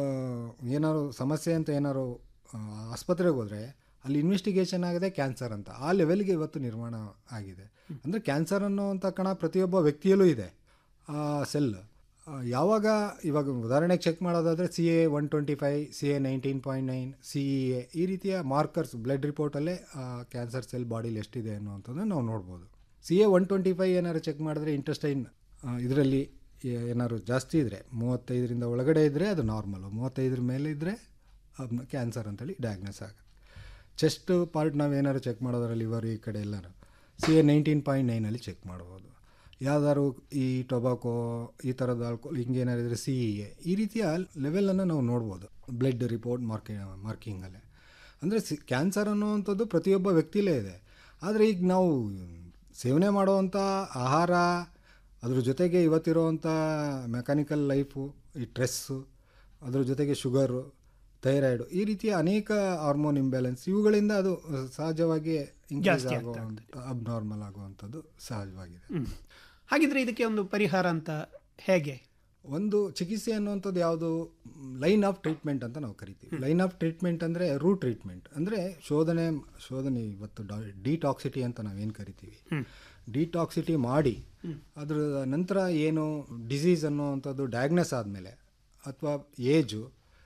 Speaker 8: ಏನಾರು ಸಮಸ್ಯೆ ಅಂತ ಏನಾರು ಆ, ಆಸ್ಪತ್ರೆಗೆ ಹೋದರೆ ಅಲ್ಲಿ ಇನ್ವೆಸ್ಟಿಗೇಷನ್ ಆಗಿದೆ ಕ್ಯಾನ್ಸರ್ ಅಂತ ಆ ಲೆವೆಲ್ಗೆ ಇವತ್ತು ನಿರ್ಮಾಣ ಆಗಿದೆ ಅಂದರೆ ಕ್ಯಾನ್ಸರ್ ಅನ್ನುವಂಥ ಕಣ ಪ್ರತಿಯೊಬ್ಬ ವ್ಯಕ್ತಿಯಲ್ಲೂ ಇದೆ ಆ ಸೆಲ್ ಯಾವಾಗ ಇವಾಗ ಉದಾಹರಣೆಗೆ ಚೆಕ್ ಮಾಡೋದಾದರೆ C A one twenty five C A nineteen point nine C E A ಈ ರೀತಿಯ ಮಾರ್ಕರ್ಸ್ ಬ್ಲಡ್ ರಿಪೋರ್ಟಲ್ಲೇ ಕ್ಯಾನ್ಸರ್ ಸೆಲ್ ಬಾಡಿಲಿ ಎಷ್ಟಿದೆ ಅನ್ನುವಂಥದ್ದನ್ನು ನಾವು ನೋಡ್ಬೋದು C A one twenty five ಏನಾದ್ರು ಚೆಕ್ ಮಾಡಿದ್ರೆ ಇಂಟೆಸ್ಟೈನ್ ಇದರಲ್ಲಿ ಏನಾದ್ರು ಜಾಸ್ತಿ ಇದ್ದರೆ ಮೂವತ್ತೈದರಿಂದ ಒಳಗಡೆ ಇದ್ದರೆ ಅದು ನಾರ್ಮಲು ಮೂವತ್ತೈದರ ಮೇಲೆ ಇದ್ದರೆ ಅದನ್ನ ಕ್ಯಾನ್ಸರ್ ಅಂತೇಳಿ ಡಯಾಗ್ನೋಸ್ ಆಗುತ್ತೆ ಚೆಸ್ಟ್ ಪಾರ್ಟ್ ನಾವು ಏನಾದ್ರು ಚೆಕ್ ಮಾಡೋದ್ರಲ್ಲಿ ಲಿವರ್ ಈ ಕಡೆ ಎಲ್ಲರೂ ಸಿ ಎ ನೈನ್ಟೀನ್ ಪಾಯಿಂಟ್ ನೈನಲ್ಲಿ ಚೆಕ್ ಮಾಡ್ಬೋದು ಯಾವ್ದಾದ್ರು ಈ ಟೊಬಾಕೋ ಈ ಥರದ ಆಲ್ಕೋಲ್ ಹಿಂಗೇನಾದ್ರು ಇದ್ರೆ ಸಿ ಇ ಎ ಈ ರೀತಿಯ ಲೆವೆಲನ್ನು ನಾವು ನೋಡ್ಬೋದು ಬ್ಲಡ್ ರಿಪೋರ್ಟ್ ಮಾರ್ಕಿ ಮಾರ್ಕಿಂಗಲ್ಲೇ ಅಂದರೆ ಸಿ ಕ್ಯಾನ್ಸರ್ ಅನ್ನುವಂಥದ್ದು ಪ್ರತಿಯೊಬ್ಬ ವ್ಯಕ್ತಿಲೇ ಇದೆ ಆದರೆ ಈಗ ನಾವು ಸೇವನೆ ಮಾಡುವಂಥ ಆಹಾರ ಅದ್ರ ಜೊತೆಗೆ ಇವತ್ತಿರುವಂಥ ಮೆಕ್ಯಾನಿಕಲ್ ಲೈಫು ಈ ಸ್ಟ್ರೆಸ್ಸು ಅದ್ರ ಜೊತೆಗೆ ಶುಗರು ಥೈರಾಯ್ಡು ಈ ರೀತಿಯ ಅನೇಕ ಹಾರ್ಮೋನ್ ಇಂಬ್ಯಾಲೆನ್ಸ್ ಇವುಗಳಿಂದ ಅದು ಸಹಜವಾಗಿ ಇನ್ಕ್ರೀಸ್
Speaker 7: ಜಾಸ್ತಿ ಆಗ್ತಾ
Speaker 8: ಆಗುವಂಥ ಅಬ್ನಾರ್ಮಲ್ ಆಗುವಂಥದ್ದು ಸಹಜವಾಗಿದೆ
Speaker 7: ಹಾಗಿದ್ರೆ ಇದಕ್ಕೆ ಒಂದು ಪರಿಹಾರ ಅಂತ ಹೇಗೆ
Speaker 8: ಒಂದು ಚಿಕಿತ್ಸೆ ಅನ್ನುವಂಥದ್ದು ಯಾವುದು ಲೈನ್ ಆಫ್ ಟ್ರೀಟ್ಮೆಂಟ್ ಅಂತ ನಾವು ಕರಿತೀವಿ ಲೈನ್ ಆಫ್ ಟ್ರೀಟ್ಮೆಂಟ್ ಅಂದರೆ ರೂಟ್ ಟ್ರೀಟ್ಮೆಂಟ್ ಅಂದರೆ ಶೋಧನೆ ಶೋಧನೆ ಇವತ್ತು ಡಿಟಾಕ್ಸಿಟಿ ಅಂತ ನಾವೇನು ಕರಿತೀವಿ ಡಿಟಾಕ್ಸಿಟಿ ಮಾಡಿ ಅದ್ರ ನಂತರ ಏನು ಡಿಸೀಸ್ ಅನ್ನುವಂಥದ್ದು ಡಯಾಗ್ನಸ್ ಆದಮೇಲೆ ಅಥವಾ ಏಜು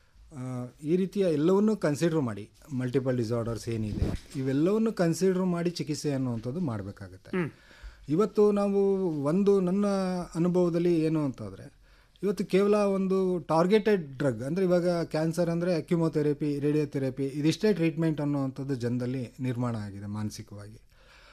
Speaker 8: ಈ ರೀತಿಯ ಎಲ್ಲವನ್ನೂ ಕನ್ಸಿಡರ್ ಮಾಡಿ ಮಲ್ಟಿಪಲ್ ಡಿಸಾರ್ಡರ್ಸ್ ಏನಿದೆ ಇವೆಲ್ಲವನ್ನು ಕನ್ಸಿಡರ್ ಮಾಡಿ ಚಿಕಿತ್ಸೆ ಅನ್ನುವಂಥದ್ದು ಮಾಡಬೇಕಾಗತ್ತೆ ಇವತ್ತು ನಾವು ಒಂದು ನನ್ನ ಅನುಭವದಲ್ಲಿ ಏನು ಅಂತಂದರೆ ಇವತ್ತು ಕೇವಲ ಒಂದು ಟಾರ್ಗೆಟೆಡ್ ಡ್ರಗ್ ಅಂದರೆ ಇವಾಗ ಕ್ಯಾನ್ಸರ್ ಅಂದರೆ ಕ್ಯುಮೊಥೆರಪಿ ರೇಡಿಯೋಥೆರಪಿ ಇದಿಷ್ಟೇ ಟ್ರೀಟ್ಮೆಂಟ್ ಅನ್ನುವಂಥದ್ದು ಜನದಲ್ಲಿ ನಿರ್ಮಾಣ ಆಗಿದೆ ಮಾನಸಿಕವಾಗಿ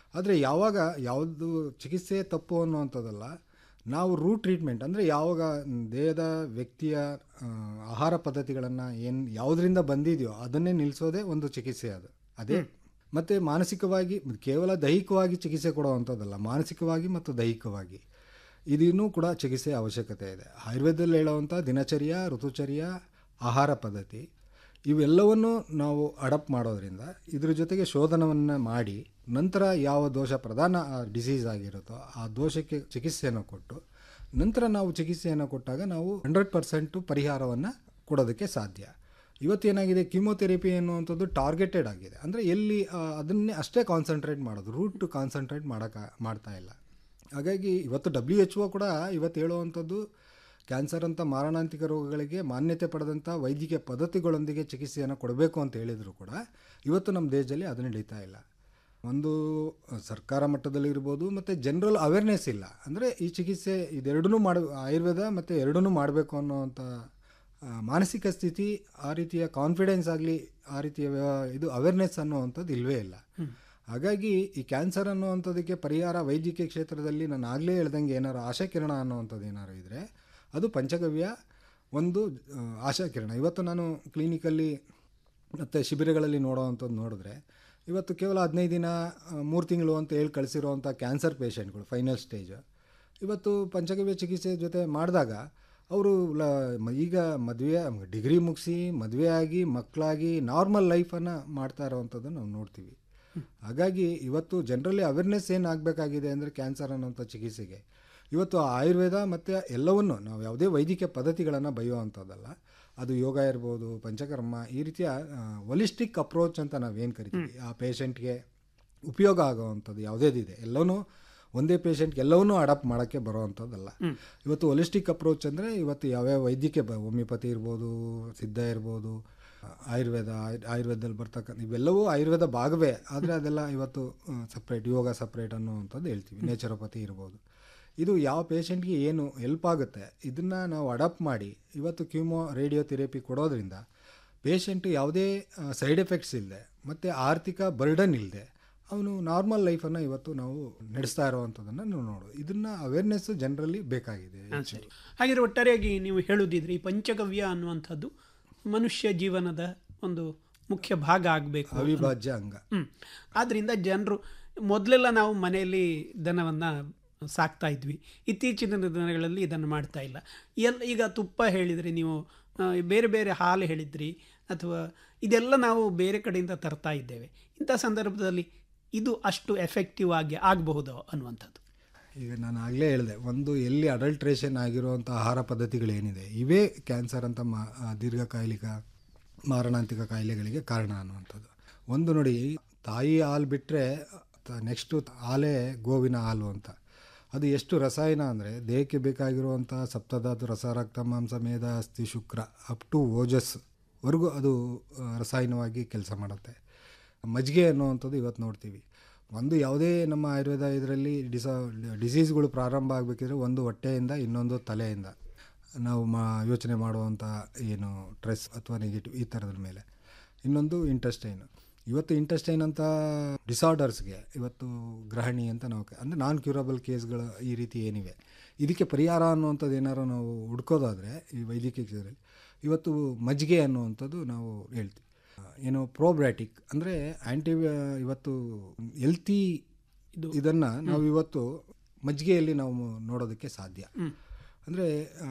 Speaker 8: ಆದರೆ ಯಾವಾಗ ಯಾವುದು ಚಿಕಿತ್ಸೆ ತಪ್ಪು ಅನ್ನುವಂಥದ್ದಲ್ಲ ನಾವು ರೂಟ್ ಟ್ರೀಟ್ಮೆಂಟ್ ಅಂದರೆ ಯಾವಾಗ ದೇಹದ ವ್ಯಕ್ತಿಯ ಆ, ಆಹಾರ ಪದ್ಧತಿಗಳನ್ನು ಏನು ಯಾವುದರಿಂದ ಬಂದಿದೆಯೋ ಅದನ್ನೇ ನಿಲ್ಲಿಸೋದೇ ಒಂದು ಚಿಕಿತ್ಸೆ ಅದು ಅದೇ ಮತ್ತು ಮಾನಸಿಕವಾಗಿ ಕೇವಲ ದೈಹಿಕವಾಗಿ ಚಿಕಿತ್ಸೆ ಕೊಡುವಂಥದ್ದಲ್ಲ ಮಾನಸಿಕವಾಗಿ ಮತ್ತು ದೈಹಿಕವಾಗಿ ಇದನ್ನೂ ಕೂಡ ಚಿಕಿತ್ಸೆ ಅವಶ್ಯಕತೆ ಇದೆ ಆಯುರ್ವೇದದಲ್ಲಿ ಹೇಳುವಂಥ ದಿನಚರ್ಯ ಋತುಚರ್ಯ ಆಹಾರ ಪದ್ಧತಿ ಇವೆಲ್ಲವನ್ನು ನಾವು ಅಡಪ್ಟ್ ಮಾಡೋದ್ರಿಂದ ಇದ್ರ ಜೊತೆಗೆ ಶೋಧನವನ್ನು ಮಾಡಿ ನಂತರ ಯಾವ ದೋಷ ಪ್ರಧಾನ ಡಿಸೀಸ್ ಆಗಿರುತ್ತೋ ಆ ದೋಷಕ್ಕೆ ಚಿಕಿತ್ಸೆಯನ್ನು ಕೊಟ್ಟು ನಂತರ ನಾವು ಚಿಕಿತ್ಸೆಯನ್ನು ಕೊಟ್ಟಾಗ ನಾವು ಹಂಡ್ರೆಡ್ ಪರ್ಸೆಂಟು ಪರಿಹಾರವನ್ನು ಕೊಡೋದಕ್ಕೆ ಸಾಧ್ಯ ಇವತ್ತೇನಾಗಿದೆ ಕಿಮೋಥೆರಪಿ ಅನ್ನುವಂಥದ್ದು ಟಾರ್ಗೆಟೆಡ್ ಆಗಿದೆ ಅಂದರೆ ಎಲ್ಲಿ ಆ, ಅದನ್ನೇ ಅಷ್ಟೇ ಕಾನ್ಸಂಟ್ರೇಟ್ ಮಾಡೋದು ರೂಟ್ ಕಾನ್ಸಂಟ್ರೇಟ್ ಮಾಡೋಕ್ಕೆ ಮಾಡ್ತಾ ಇಲ್ಲ ಹಾಗಾಗಿ ಇವತ್ತು ಡಬ್ಲ್ಯೂ ಎಚ್ ಒ ಕೂಡ ಇವತ್ತು ಹೇಳುವಂಥದ್ದು ಕ್ಯಾನ್ಸರ್ ಅಂತ ಮಾರಣಾಂತಿಕ ರೋಗಗಳಿಗೆ ಮಾನ್ಯತೆ ಪಡೆದಂಥ ವೈದ್ಯಕೀಯ ಪದ್ಧತಿಗಳೊಂದಿಗೆ ಚಿಕಿತ್ಸೆಯನ್ನು ಕೊಡಬೇಕು ಅಂತ ಹೇಳಿದರೂ ಕೂಡ ಇವತ್ತು ನಮ್ಮ ದೇಶದಲ್ಲಿ ಅದು ನಡೀತಾ ಇಲ್ಲ ಒಂದು ಸರ್ಕಾರ ಮಟ್ಟದಲ್ಲಿ ಇರ್ಬೋದು ಮತ್ತು ಜನರಲ್ ಅವೇರ್ನೆಸ್ ಇಲ್ಲ ಅಂದರೆ ಈ ಚಿಕಿತ್ಸೆ ಇದೆರಡನ್ನೂ ಮಾಡ ಆಯುರ್ವೇದ ಮತ್ತು ಎರಡನ್ನೂ ಮಾಡಬೇಕು ಅನ್ನೋವಂಥ ಆ, ಮಾನಸಿಕ ಸ್ಥಿತಿ ಆ ರೀತಿಯ ಕಾನ್ಫಿಡೆನ್ಸ್ ಆಗಲಿ ಆ ರೀತಿಯ ವ್ಯವ- ಇದು ಅವೇರ್ನೆಸ್ ಅನ್ನುವಂಥದ್ದು ಇಲ್ಲವೇ ಇಲ್ಲ ಹಾಗಾಗಿ ಈ ಕ್ಯಾನ್ಸರ್ ಅನ್ನುವಂಥದ್ದಕ್ಕೆ ಪರಿಹಾರ ವೈದ್ಯಕೀಯ ಕ್ಷೇತ್ರದಲ್ಲಿ ನಾನು ಆಗಲೇ ಹೇಳ್ದಂಗೆ ಏನಾರು ಆಶಾಕಿರಣ ಅನ್ನುವಂಥದ್ದು ಏನಾರು ಇದ್ದರೆ ಅದು ಪಂಚಗವ್ಯ ಒಂದು ಆ, ಆಶಾಕಿರಣ ಇವತ್ತು ನಾನು ಕ್ಲಿನಿಕಲ್ಲಿ ಮತ್ತು ಶಿಬಿರಗಳಲ್ಲಿ ನೋಡೋವಂಥದ್ದು ನೋಡಿದ್ರೆ ಇವತ್ತು ಕೇವಲ ಹದಿನೈದು ದಿನ ಮೂರು ತಿಂಗಳು ಅಂತ ಹೇಳಿ ಕಳಿಸಿರುವಂಥ ಕ್ಯಾನ್ಸರ್ ಪೇಷಂಟ್ಗಳು ಫೈನಲ್ ಸ್ಟೇಜ್ ಇವತ್ತು ಪಂಚಗವ್ಯ ಚಿಕಿತ್ಸೆ ಜೊತೆ ಮಾಡಿದಾಗ ಅವರು ಲ ಮ- ಈಗ ಮದುವೆ ಡಿಗ್ರಿ ಮುಗಿಸಿ ಮದುವೆ ಆಗಿ ಮಕ್ಕಳಾಗಿ ನಾರ್ಮಲ್ ಲೈಫನ್ನು ಮಾಡ್ತಾ ಇರೋವಂಥದ್ದನ್ನು ನಾವು ನೋಡ್ತೀವಿ ಹಾಗಾಗಿ ಇವತ್ತು ಜನರಲ್ಲಿ ಅವೇರ್ನೆಸ್ ಏನು ಆಗಬೇಕಾಗಿದೆ ಅಂದರೆ ಕ್ಯಾನ್ಸರ್ ಅನ್ನೋಂಥ ಚಿಕಿತ್ಸೆಗೆ ಇವತ್ತು ಆಯುರ್ವೇದ ಮತ್ತು ಎಲ್ಲವನ್ನು ನಾವು ಯಾವುದೇ ವೈದ್ಯಕೀಯ ಪದ್ಧತಿಗಳನ್ನು ಬೈಯುವಂಥದ್ದಲ್ಲ ಅದು ಯೋಗ ಇರ್ಬೋದು ಪಂಚಕರ್ಮ ಈ ರೀತಿಯ ಒಲಿಸ್ಟಿಕ್ ಅಪ್ರೋಚ್ ಅಂತ ನಾವೇನು ಕರಿತೀವಿ ಆ ಪೇಷಂಟ್ಗೆ ಉಪಯೋಗ ಆಗೋವಂಥದ್ದು ಯಾವುದೇದಿದೆ ಎಲ್ಲವೂ ಒಂದೇ ಪೇಷಂಟ್ಗೆ ಎಲ್ಲವನ್ನೂ ಅಡಾಪ್ಟ್ ಮಾಡೋಕ್ಕೆ ಬರೋವಂಥದ್ದಲ್ಲ ಇವತ್ತು ಹೊಲಿಸ್ಟಿಕ್ ಅಪ್ರೋಚ್ ಅಂದರೆ ಇವತ್ತು ಯಾವ್ಯಾವ ವೈದ್ಯಕೀಯ ಬ ಹೋಮಿಯೋಪತಿ ಇರ್ಬೋದು ಸಿದ್ಧ ಇರ್ಬೋದು ಆಯುರ್ವೇದ ಆಯ್- ಆಯುರ್ವೇದದಲ್ಲಿ ಬರ್ತಕ್ಕಂಥ ಇವೆಲ್ಲವೂ ಆಯುರ್ವೇದ ಭಾಗವೇ ಆದರೆ ಅದೆಲ್ಲ ಇವತ್ತು ಸಪ್ರೇಟ್ ಯೋಗ ಸಪ್ರೇಟ್ ಅನ್ನುವಂಥದ್ದು ಹೇಳ್ತೀವಿ ನೇಚರೋಪತಿ ಇರ್ಬೋದು ಇದು ಯಾವ ಪೇಷಂಟ್ಗೆ ಏನು ಹೆಲ್ಪ್ ಆಗುತ್ತೆ ಇದನ್ನು ನಾವು ಅಡಾಪ್ಟ್ ಮಾಡಿ ಇವತ್ತು ಕ್ಯೂಮೋ ರೇಡಿಯೋ ಥೆರಪಿ ಕೊಡೋದ್ರಿಂದ ಪೇಷಂಟ್ ಯಾವುದೇ ಸೈಡ್ ಎಫೆಕ್ಟ್ಸ್ ಇಲ್ಲದೆ ಮತ್ತು ಆರ್ಥಿಕ ಬರ್ಡನ್ ಇಲ್ಲದೆ ಅವನು ನಾರ್ಮಲ್ ಲೈಫನ್ನು ಇವತ್ತು ನಾವು ನಡೆಸ್ತಾ ಇರೋವಂಥದ್ದನ್ನು ನಾವು ನೋಡೋದು ಇದನ್ನು ಅವೇರ್ನೆಸ್ ಜನರಲ್ಲಿ ಬೇಕಾಗಿದೆ
Speaker 7: ಹಾಂ ಸರಿ ಹಾಗಿದ್ರೆ ಒಟ್ಟಾರೆಯಾಗಿ ನೀವು ಹೇಳುವುದಿದ್ರೆ ಈ ಪಂಚಗವ್ಯ ಅನ್ನುವಂಥದ್ದು ಮನುಷ್ಯ ಜೀವನದ ಒಂದು ಮುಖ್ಯ ಭಾಗ ಆಗಬೇಕು
Speaker 8: ಅವಿಭಾಜ್ಯ ಅಂಗ
Speaker 7: ಹ್ಮ್ ಆದ್ರಿಂದ ಜನರು ಮೊದಲೆಲ್ಲ ನಾವು ಮನೆಯಲ್ಲಿ ದನವನ್ನ ಸಾಕ್ತಾ ಇದ್ವಿ ಇತ್ತೀಚಿನ ದಿನಗಳಲ್ಲಿ ಇದನ್ನು ಮಾಡ್ತಾ ಇಲ್ಲ ಎಲ್ಲ ಈಗ ತುಪ್ಪ ಹೇಳಿದ್ರಿ ನೀವು ಆ, ಬೇರೆ ಬೇರೆ ಹಾಲು ಹೇಳಿದ್ರಿ ಅಥವಾ ಇದೆಲ್ಲ ನಾವು ಬೇರೆ ಕಡೆಯಿಂದ ತರ್ತಾ ಇದ್ದೇವೆ ಇಂಥ ಸಂದರ್ಭದಲ್ಲಿ ಇದು ಅಷ್ಟು ಎಫೆಕ್ಟಿವ್ ಆಗಿ ಆಗಬಹುದೋ ಅನ್ನುವಂಥದ್ದು
Speaker 8: ಈಗ ನಾನು ಆಗಲೇ ಹೇಳಿದೆ ಒಂದು ಎಲ್ಲಿ ಅಡಲ್ಟ್ರೇಷನ್ ಆಗಿರುವಂಥ ಆಹಾರ ಪದ್ಧತಿಗಳೇನಿದೆ ಇವೇ ಕ್ಯಾನ್ಸರ್ ಅಂತ ಮಾ ಆ, ದೀರ್ಘಕಾಲಿಕ ಮಾರಣಾಂತಿಕ ಕಾಯಿಲೆಗಳಿಗೆ ಕಾರಣ ಅನ್ನುವಂಥದ್ದು ಒಂದು ನೋಡಿ ತಾಯಿ ಹಾಲು ಬಿಟ್ಟರೆ ನೆಕ್ಸ್ಟು ಹಾಲೇ ಗೋವಿನ ಹಾಲು ಅಂತ ಅದು ಎಷ್ಟು ರಸಾಯನ ಅಂದರೆ ದೇಹಕ್ಕೆ ಬೇಕಾಗಿರುವಂಥ ಸಪ್ತಧಾತು ರಸ ರಕ್ತ ಮಾಂಸ ಮೇಧ ಅಸ್ಥಿ ಶುಕ್ರ ಅಪ್ ಟು ಓಜಸ್ ವರೆಗೂ ಅದು ಆ, ರಸಾಯನವಾಗಿ ಕೆಲಸ ಮಾಡುತ್ತೆ ಮಜ್ಜಿಗೆ ಅನ್ನುವಂಥದ್ದು ಇವತ್ತು ನೋಡ್ತೀವಿ ಒಂದು ಯಾವುದೇ ನಮ್ಮ ಆಯುರ್ವೇದ ಇದರಲ್ಲಿ ಡಿಸ ಡಿಸೀಸ್ಗಳು ಪ್ರಾರಂಭ ಆಗಬೇಕಿದ್ರೆ ಒಂದು ಹೊಟ್ಟೆಯಿಂದ ಇನ್ನೊಂದು ತಲೆಯಿಂದ ನಾವು ಮಾ ಯೋಚನೆ ಮಾಡುವಂಥ ಏನು ಸ್ಟ್ರೆಸ್ ಅಥವಾ ನೆಗೆಟಿವ್ ಈ ಥರದ ಮೇಲೆ ಇನ್ನೊಂದು ಇಂಟೆಸ್ಟೈನ್ ಇವತ್ತು ಇಂಟೆಸ್ಟೈನ್ ಅಂತ ಡಿಸಾರ್ಡರ್ಸ್ಗೆ ಇವತ್ತು ಗ್ರಹಣಿ ಅಂತ ನಾವು ಅಂದರೆ ನಾನ್ ಕ್ಯೂರಬಲ್ ಕೇಸ್ಗಳು ಈ ರೀತಿ ಏನಿವೆ ಇದಕ್ಕೆ ಪರಿಹಾರ ಅನ್ನುವಂಥದ್ದು ಏನಾರು ನಾವು ಹುಡ್ಕೋದಾದರೆ ಈ ವೈದ್ಯಕೀಯ ಕ್ಷೇತ್ರದಲ್ಲಿ ಇವತ್ತು ಮಜ್ಜಿಗೆ ಅನ್ನುವಂಥದ್ದು ನಾವು ಹೇಳ್ತೀವಿ ಏನು ಪ್ರೋಬ್ಯಾಟಿಕ್ ಅಂದರೆ ಆ್ಯಂಟಿ ಇವತ್ತು ಎಲ್ತಿ ಇದು ಇದನ್ನು ನಾವು ಇವತ್ತು ಮಜ್ಜಿಗೆಯಲ್ಲಿ ನಾವು ನೋಡೋದಕ್ಕೆ ಸಾಧ್ಯ ಅಂದರೆ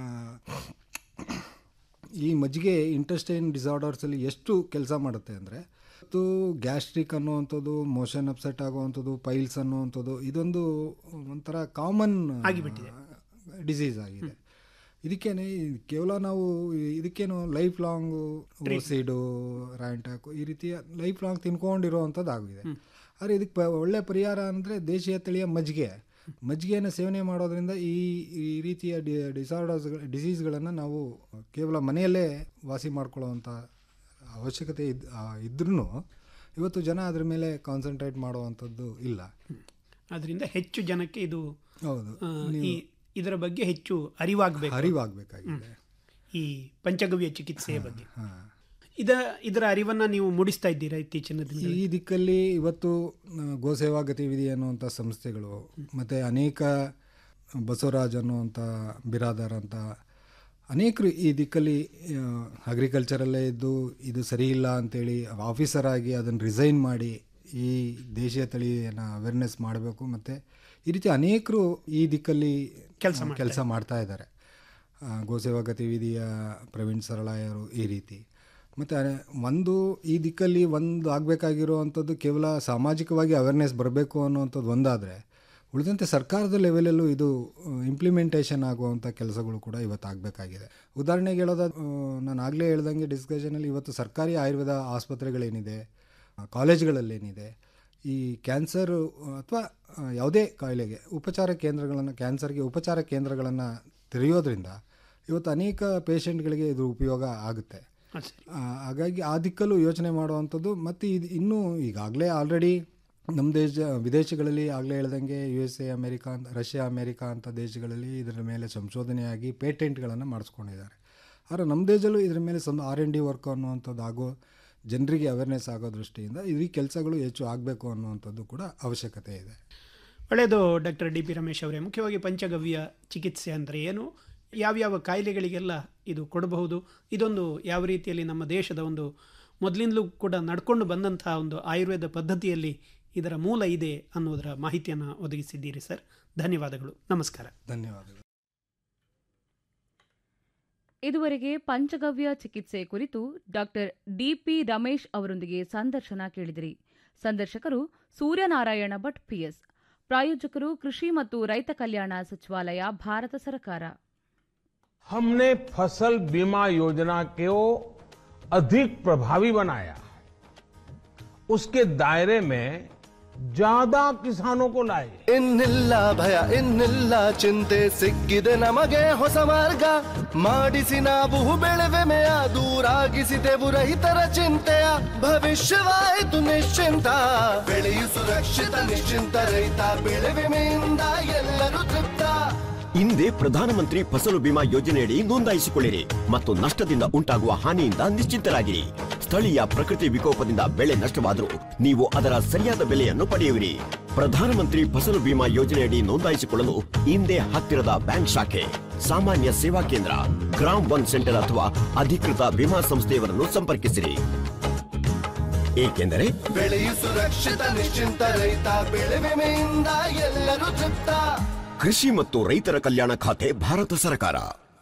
Speaker 8: ಈ ಮಜ್ಜಿಗೆ ಇಂಟೆಸ್ಟೈನ್ ಡಿಸಾರ್ಡರ್ಸಲ್ಲಿ ಎಷ್ಟು ಕೆಲಸ ಮಾಡುತ್ತೆ ಅಂದರೆ ಇವತ್ತು ಗ್ಯಾಸ್ಟ್ರಿಕ್ ಅನ್ನುವಂಥದ್ದು ಮೋಷನ್ ಅಪ್ಸೆಟ್ ಆಗುವಂಥದ್ದು ಪೈಲ್ಸ್ ಅನ್ನುವಂಥದ್ದು ಇದೊಂದು ಒಂಥರ ಕಾಮನ್
Speaker 7: ಆಗಿಬಿಟ್ಟಿದೆ.
Speaker 8: ಡಿಸೀಸ್ ಆಗಿದೆ ಇದಕ್ಕೇನೆ ಕೇವಲ ನಾವು ಇದಕ್ಕೇನು ಲೈಫ್ ಲಾಂಗು ಓಸಿಡು ರ್ಯಾಂಟಾಕು ಈ ರೀತಿಯ ಲೈಫ್ ಲಾಂಗ್ ತಿನ್ಕೊಂಡಿರುವಂಥದ್ದು ಆಗಿದೆ ಆದರೆ ಇದಕ್ಕೆ ಪ ಒಳ್ಳೆಯ ಪರಿಹಾರ ಅಂದರೆ ದೇಶೀಯ ತಳಿಯ ಮಜ್ಜಿಗೆ ಮಜ್ಜಿಗೆಯನ್ನು ಸೇವನೆ ಮಾಡೋದ್ರಿಂದ ಈ ಈ ರೀತಿಯ ಡಿ ಡಿಸಾರ್ಡರ್ಸ್ ಡಿಸೀಸ್ಗಳನ್ನು ನಾವು ಕೇವಲ ಮನೆಯಲ್ಲೇ ವಾಸಿ ಮಾಡ್ಕೊಳ್ಳೋವಂಥ ಅವಶ್ಯಕತೆ ಇದ್ ಇದ್ರೂ ಇವತ್ತು ಜನ ಅದ್ರ ಮೇಲೆ ಕಾನ್ಸಂಟ್ರೇಟ್ ಮಾಡುವಂಥದ್ದು ಇಲ್ಲ
Speaker 7: ಅದರಿಂದ ಹೆಚ್ಚು ಜನಕ್ಕೆ ಇದು
Speaker 8: ಹೌದು
Speaker 7: ಆ, ಈ ಇದರ ಬಗ್ಗೆ ಹೆಚ್ಚು ಅರಿವಾಗಬೇಕು
Speaker 8: ಅರಿವಾಗಬೇಕಾಗಿದೆ
Speaker 7: ಈ ಪಂಚಗವ್ಯ ಚಿಕಿತ್ಸೆಯ ಬಗ್ಗೆ
Speaker 8: ಹಾಂ
Speaker 7: ಇದ ಇದರ ಅರಿವನ್ನ ನೀವು ಮೂಡಿಸ್ತಾ ಇದ್ದೀರಾ ಇತ್ತೀಚಿನ ದಿನಗಳಲ್ಲಿ
Speaker 8: ಈ ದಿಕ್ಕಲ್ಲಿ ಇವತ್ತು ಆ, ಗೋಸೇವಾ ಗತಿವಿಧಿ ಅನ್ನುವಂಥ ಸಂಸ್ಥೆಗಳು ಮತ್ತು ಅನೇಕ ಬಸವರಾಜ್ ಅನ್ನುವಂಥ ಬಿರಾದಾರ್ ಅಂತ ಅನೇಕರು ಈ ದಿಕ್ಕಲ್ಲಿ ಅಗ್ರಿಕಲ್ಚರಲ್ಲೇ ಇದ್ದು ಇದು ಸರಿ ಇಲ್ಲ ಅಂತೇಳಿ ಆಫೀಸರ್ ಆಗಿ ಅದನ್ನು ರಿಸೈನ್ ಮಾಡಿ ಈ ದೇಶೀಯ ತಳಿಯನ್ನು ಅವೇರ್ನೆಸ್ ಮಾಡಬೇಕು ಮತ್ತು ಈ ರೀತಿ ಅನೇಕರು ಈ ದಿಕ್ಕಲ್ಲಿ
Speaker 7: ಕೆಲ್ಸ
Speaker 8: ಕೆಲಸ ಮಾಡ್ತಾ ಇದ್ದಾರೆ ಆ, ಗೋಸೇವಾ ಗತಿವಿಧಿಯ ಪ್ರವೀಣ್ ಸರಳಾಯರು ಈ ರೀತಿ ಮತ್ತು ಒಂದು ಈ ದಿಕ್ಕಲ್ಲಿ ಒಂದು ಆಗಬೇಕಾಗಿರುವಂಥದ್ದು ಕೇವಲ ಸಾಮಾಜಿಕವಾಗಿ ಅವೇರ್ನೆಸ್ ಬರಬೇಕು ಅನ್ನುವಂಥದ್ದು ಒಂದಾದರೆ ಉಳಿದಂತೆ ಸರ್ಕಾರದ ಲೆವೆಲಲ್ಲೂ ಇದು ಇಂಪ್ಲಿಮೆಂಟೇಷನ್ ಆಗುವಂಥ ಕೆಲಸಗಳು ಕೂಡ ಇವತ್ತು ಆಗಬೇಕಾಗಿದೆ ಉದಾಹರಣೆಗೆ ಹೇಳೋದ ನಾನು ಆಗಲೇ ಹೇಳ್ದಂಗೆ ಡಿಸ್ಕಷನಲ್ಲಿ ಇವತ್ತು ಸರ್ಕಾರಿ ಆಯುರ್ವೇದ ಆಸ್ಪತ್ರೆಗಳೇನಿದೆ ಆ, ಕಾಲೇಜ್ಗಳಲ್ಲೇನಿದೆ ಈ ಕ್ಯಾನ್ಸರ್ ಅಥವಾ ಯಾವುದೇ ಕಾಯಿಲೆಗೆ ಉಪಚಾರ ಕೇಂದ್ರಗಳನ್ನು ಕ್ಯಾನ್ಸರ್ಗೆ ಉಪಚಾರ ಕೇಂದ್ರಗಳನ್ನು ತೆರೆಯೋದ್ರಿಂದ ಇವತ್ತು ಅನೇಕ ಪೇಷಂಟ್ಗಳಿಗೆ ಇದು ಉಪಯೋಗ ಆಗುತ್ತೆ
Speaker 7: ಹಾಂ ಸರಿ
Speaker 8: ಆ, ಹಾಗಾಗಿ ಆ ದಿಕ್ಕಲ್ಲೂ ಯೋಚನೆ ಮಾಡುವಂಥದ್ದು ಮತ್ತು ಇದು ಇನ್ನೂ ಈಗಾಗಲೇ ಆಲ್ರೆಡಿ ನಮ್ಮ ದೇಶ ವಿದೇಶಗಳಲ್ಲಿ ಆಗಲೇ ಹೇಳ್ದಂಗೆ ಯು ಎಸ್ ಎ ಅಮೇರಿಕಾ ಅಂತ ರಷ್ಯಾ ಅಮೇರಿಕಾ ಅಂತ ದೇಶಗಳಲ್ಲಿ ಇದರ ಮೇಲೆ ಸಂಶೋಧನೆಯಾಗಿ ಪೇಟೆಂಟ್ಗಳನ್ನು ಮಾಡಿಸ್ಕೊಂಡಿದ್ದಾರೆ ಆದರೆ ನಮ್ಮ ದೇಶದಲ್ಲೂ ಇದರ ಮೇಲೆ ಸಂ ಆರ್ ಎನ್ ಡಿ ವರ್ಕ್ ಅನ್ನುವಂಥದ್ದು ಆಗೋ ಜನರಿಗೆ ಅವೇರ್ನೆಸ್ ಆಗೋ ದೃಷ್ಟಿಯಿಂದ ಈ ಕೆಲಸಗಳು ಹೆಚ್ಚು ಆಗಬೇಕು ಅನ್ನುವಂಥದ್ದು ಕೂಡ ಅವಶ್ಯಕತೆ ಇದೆ
Speaker 7: ಒಳ್ಳೆಯದು ಡಾಕ್ಟರ್ ಡಿ ಪಿ ರಮೇಶ್ ಅವರೇ ಮುಖ್ಯವಾಗಿ ಪಂಚಗವ್ಯ ಚಿಕಿತ್ಸೆ ಅಂದರೆ ಏನು ಯಾವ್ಯಾವ ಕಾಯಿಲೆಗಳಿಗೆಲ್ಲ ಇದು ಕೊಡಬಹುದು ಇದೊಂದು ಯಾವ ರೀತಿಯಲ್ಲಿ ನಮ್ಮ ದೇಶದ ಒಂದು ಮೊದಲಿಂದಲೂ ಕೂಡ ನಡ್ಕೊಂಡು ಬಂದಂತಹ ಒಂದು ಆಯುರ್ವೇದ ಪದ್ಧತಿಯಲ್ಲಿ ಇದರ ಮೂಲ ಇದೆ ಅನ್ನೋದರ ಮಾಹಿತಿಯನ್ನು ಒದಗಿಸಿದ್ದೀರಿ ಸರ್ ಧನ್ಯವಾದಗಳು ನಮಸ್ಕಾರ
Speaker 8: ಧನ್ಯವಾದಗಳು
Speaker 1: ಇದುವರೆಗೆ ಪಂಚಗವ್ಯ ಚಿಕಿತ್ಸೆ ಕುರಿತು ಡಾಕ್ಟರ್ ಡಿಪಿ ರಮೇಶ್ ಅವರೊಂದಿಗೆ ಸಂದರ್ಶನ ಕೇಳಿದಿರಿ ಸಂದರ್ಶಕರು ಸೂರ್ಯನಾರಾಯಣ ಭಟ್ ಪಿಎಸ್ ಪ್ರಾಯೋಜಕರು ಕೃಷಿ ಮತ್ತು ರೈತ ಕಲ್ಯಾಣ ಸಚಿವಾಲಯ ಭಾರತ ಸರ್ಕಾರ
Speaker 9: हमने फसल बीमा योजना को अधिक प्रभावी बनाया उसके दायरे में ज्यादा किसानों को लाए
Speaker 10: ಇನ್ನಿಲ್ಲ ಭಯ ಇನ್ನಿಲ್ಲ ಚಿಂತೆ ಸಿಕ್ಕಿದೆ ನಮಗೆ ಹೊಸ ಮಾರ್ಗ ಮಾಡಿಸಿ ನಾವು ಬೆಳೆವೆಮೆಯ ದೂರಾಗಿಸಿದೆವು ರೈತರ ಚಿಂತೆಯ ಭವಿಷ್ಯವಾಯಿತು ನಿಶ್ಚಿಂತ ಬೆಳೆಯು ಸುರಕ್ಷಿತ ನಿಶ್ಚಿಂತ ರೈತ ಬೆಳೆ ವಿಮೆಯಿಂದ ಎಲ್ಲರೂ ತೃಪ್ತ
Speaker 11: ಹಿಂದೆ ಪ್ರಧಾನಮಂತ್ರಿ ಫಸಲು ಬಿಮಾ ಯೋಜನೆಯಡಿ ನೋಂದಾಯಿಸಿಕೊಳ್ಳಿರಿ ಮತ್ತು ನಷ್ಟದಿಂದ ಉಂಟಾಗುವ ಹಾನಿಯಿಂದ ನಿಶ್ಚಿಂತರಾಗಿರಿ ಸ್ಥಳೀಯ ಪ್ರಕೃತಿ ವಿಕೋಪದಿಂದ ಬೆಳೆ ನಷ್ಟವಾದರೂ ನೀವು ಅದರ ಸರಿಯಾದ ಬೆಲೆಯನ್ನು ಪಡೆಯುವಿರಿ ಪ್ರಧಾನಮಂತ್ರಿ ಫಸಲು ಬಿಮಾ ಯೋಜನೆಯಡಿ ನೋಂದಾಯಿಸಿಕೊಳ್ಳಲು ಹಿಂದೆ ಹತ್ತಿರದ ಬ್ಯಾಂಕ್ ಶಾಖೆ ಸಾಮಾನ್ಯ ಸೇವಾ ಕೇಂದ್ರ ಗ್ರಾಮ್ ಒನ್ ಸೆಂಟರ್ ಅಥವಾ ಅಧಿಕೃತ ವಿಮಾ ಸಂಸ್ಥೆಯವರನ್ನು ಸಂಪರ್ಕಿಸಿರಿ ಏಕೆಂದರೆ
Speaker 10: ಬೆಳೆಯು ಸುರಕ್ಷಿತ ನಿಶ್ಚಿಂತ ರೈತ ಬೆಳೆ ವಿಮೆಯಿಂದ ಎಲ್ಲರೂ ತೃಪ್ತ
Speaker 11: ಕೃಷಿ ಮತ್ತು ರೈತರ ಕಲ್ಯಾಣ ಖಾತೆ ಭಾರತ ಸರ್ಕಾರ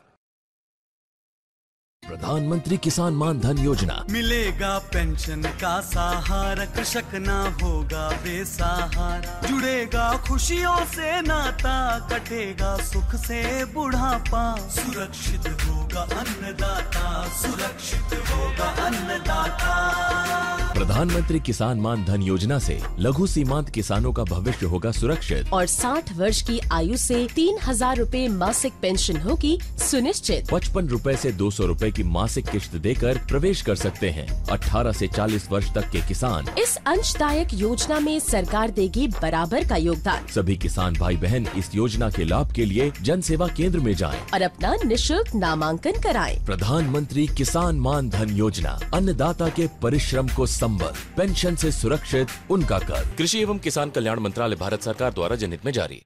Speaker 12: प्रधानमंत्री किसान मान धन योजना
Speaker 13: मिलेगा पेंशन का सहारा कृषक ना होगा बेसहारा जुड़ेगा खुशियों से नाता कटेगा सुख से बुढ़ापा सुरक्षित होगा अन्नदाता सुरक्षित होगा अन्नदाता
Speaker 12: प्रधानमंत्री किसान मान धन योजना से लघु सीमांत किसानों का भविष्य होगा सुरक्षित
Speaker 14: और 60 वर्ष की आयु से तीन हजार रूपए मासिक पेंशन होगी सुनिश्चित
Speaker 12: पचपन रूपए ऐसी दो सौ रूपए की मासिक किश्त देकर प्रवेश कर सकते हैं 18 से 40 वर्ष तक के किसान
Speaker 14: इस अंशदायक योजना में सरकार देगी बराबर का योगदान
Speaker 12: सभी किसान भाई बहन इस योजना के लाभ के लिए जन सेवा केंद्र में जाएं।
Speaker 14: और अपना निशुल्क नामांकन कराएं।
Speaker 12: प्रधानमंत्री किसान मान धन योजना अन्नदाता के परिश्रम को संबल पेंशन से सुरक्षित उनका कर कृषि एवं किसान कल्याण मंत्रालय भारत सरकार द्वारा जनहित में जारी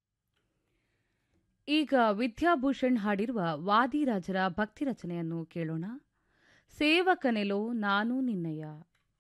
Speaker 1: ಈಗ ವಿದ್ಯಾಭೂಷಣ್ ಹಾಡಿರುವ ವಾದಿರಾಜರ ಭಕ್ತಿ ರಚನೆಯನ್ನು ಕೇಳೋಣ ಸೇವಕನೆಲೋ ನಾನು ನಿನ್ನಯ್ಯ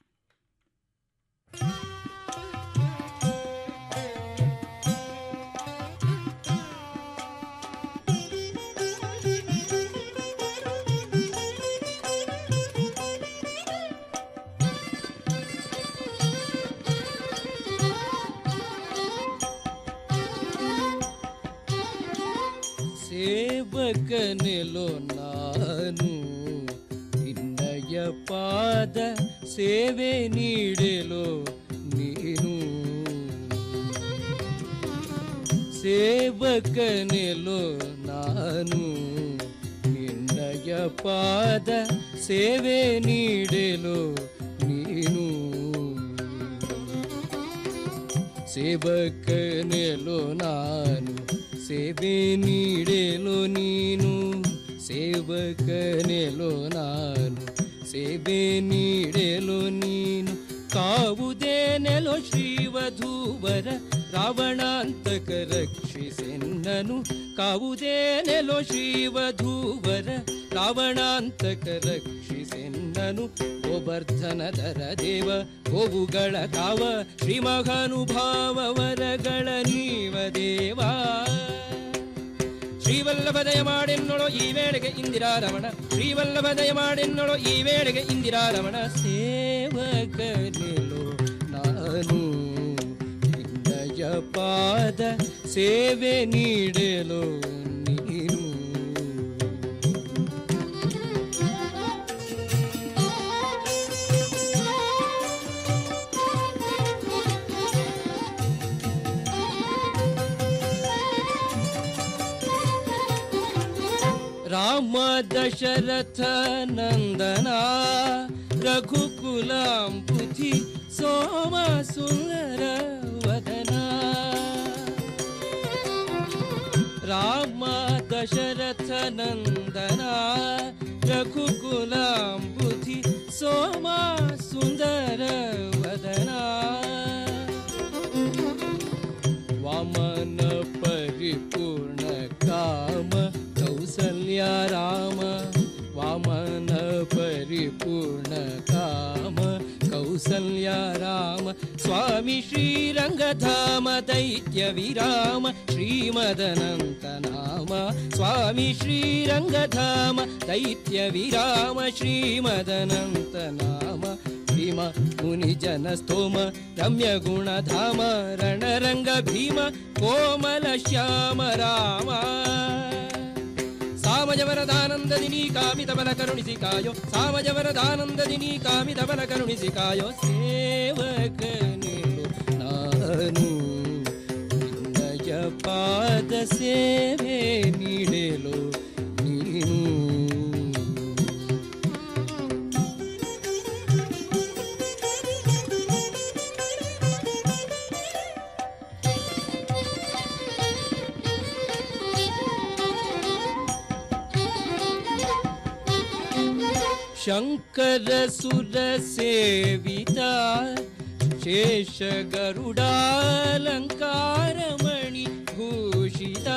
Speaker 15: ಸೇವಕನೆಲೋ ನಾನು ನಿನ್ನಯ ಪಾದ ಸೇವೆ ನೀಡಲು ನೀನು ಸೇವಕನೆಲೋ ನಾನು ನಿನ್ನಯ ಪಾದ ಸೇವೆ ನೀಡಲು ನೀನು ಸೇವಕನೆಲೋ ನಾನು ಸೇವೆ ನೀಡಲು ನೀನು ಸೇವಕನೆಲೋ ನಾನು ಸೇವೆ ನೀಡಲು ನೀನು ಕಾವುದೇನೆಲೋ ಶ್ರೀವಧೂವರ ರಾವಣಾಂತಕ ರಕ್ಷಿಸೆನ್ನನು ಕಾವುದೇನೆಲೋ ಶ್ರೀವಧೂವರ ರಾವಣಾಂತಕ ರಕ್ಷಿಸೆನ್ನನು ಗೋವರ್ಧನದರ ದೇವ ಗೋವುಗಳ ಕಾವ ಶ್ರೀಮಹಾನುಭಾವ ವರಗಳ ನೀವ ದೇವಾ ಶ್ರೀವಲ್ಲಭದಯ ಮಾಡೆನ್ನೊಳು ಈ ವೇಳೆಗೆ ಇಂದಿರಾ ರಮಣ ಶ್ರೀವಲ್ಲಭದಯ ಮಾಡೆನ್ನೊಳು ಈ ವೇಳೆಗೆ ಇಂದಿರಾ ರಮಣ ಸೇವಕನೆಲು ನಾನು ನಿನ್ನಯ ಪಾದ ಸೇವೆ ನೀಡಲು ನೀನು ರಾಮ ದಶರಥ ನಂದನ ರಘುಕುಲಾಂ ಬುಧಿ ಸೋಮ ಸುಂದರ ವದನ ರಾಮ ದಶರಥ ನಂದನ ರಘುಕುಲಾಂ ಬುಧಿ ಸೋಮ ಸುಂದರ ವದನ ವಾಮನ ಪರಿಪೂರ್ಣ ಕಾಮ ಕೌಸಲ್ಯ ರಾಮ ವಾಮನ ಪರಿಪೂರ್ಣ ಕಾಮ ಕೌಸಲ್ಯ ರಾಮ ಸ್ವಾಮಿ ಶ್ರೀರಂಗಧಾಮ ದೈತ್ಯ ವಿರಾಮ ಶ್ರೀಮದನಂತ ನಾಮ ಸ್ವಾಮಿ ಶ್ರೀರಂಗಧಾಮ ದೈತ್ಯ ವಿರಾಮ ಶ್ರೀಮದನಂತ ನಾಮ ಭೀಮ ಮುನಿ ಜನ ಸ್ತೋಮ ರಮ್ಯ ಗುಣಧಾಮ ರಣರಂಗ ಭೀಮ ಕೋಮಲ ಶ್ಯಾಮ ರಾಮ ಸಾಮಜವರದಾನಂದದಿನಿ ಕಾಮಿತ ಬಲ ಕರುಣಿಸಿ ಕಾಯೋ ಸಾಮಜವರದಾನಂದದಿನಿ ಕಾಮಿತ ಬಲ ಕರುಣಿಸಿ ಕಾಯೋ ಸೇವಕನೇನು ನಾನು ನಿನ್ನಯ ಪಾದ ಸೇವೆ ನೀಡಲು ನೀನು ಶಂಕರ ಸುರ ಸೇವಿತ ಶೇಷ ಗರುಡಾಲಂಕಾರ ಮಣಿ ಭೂಷಿತ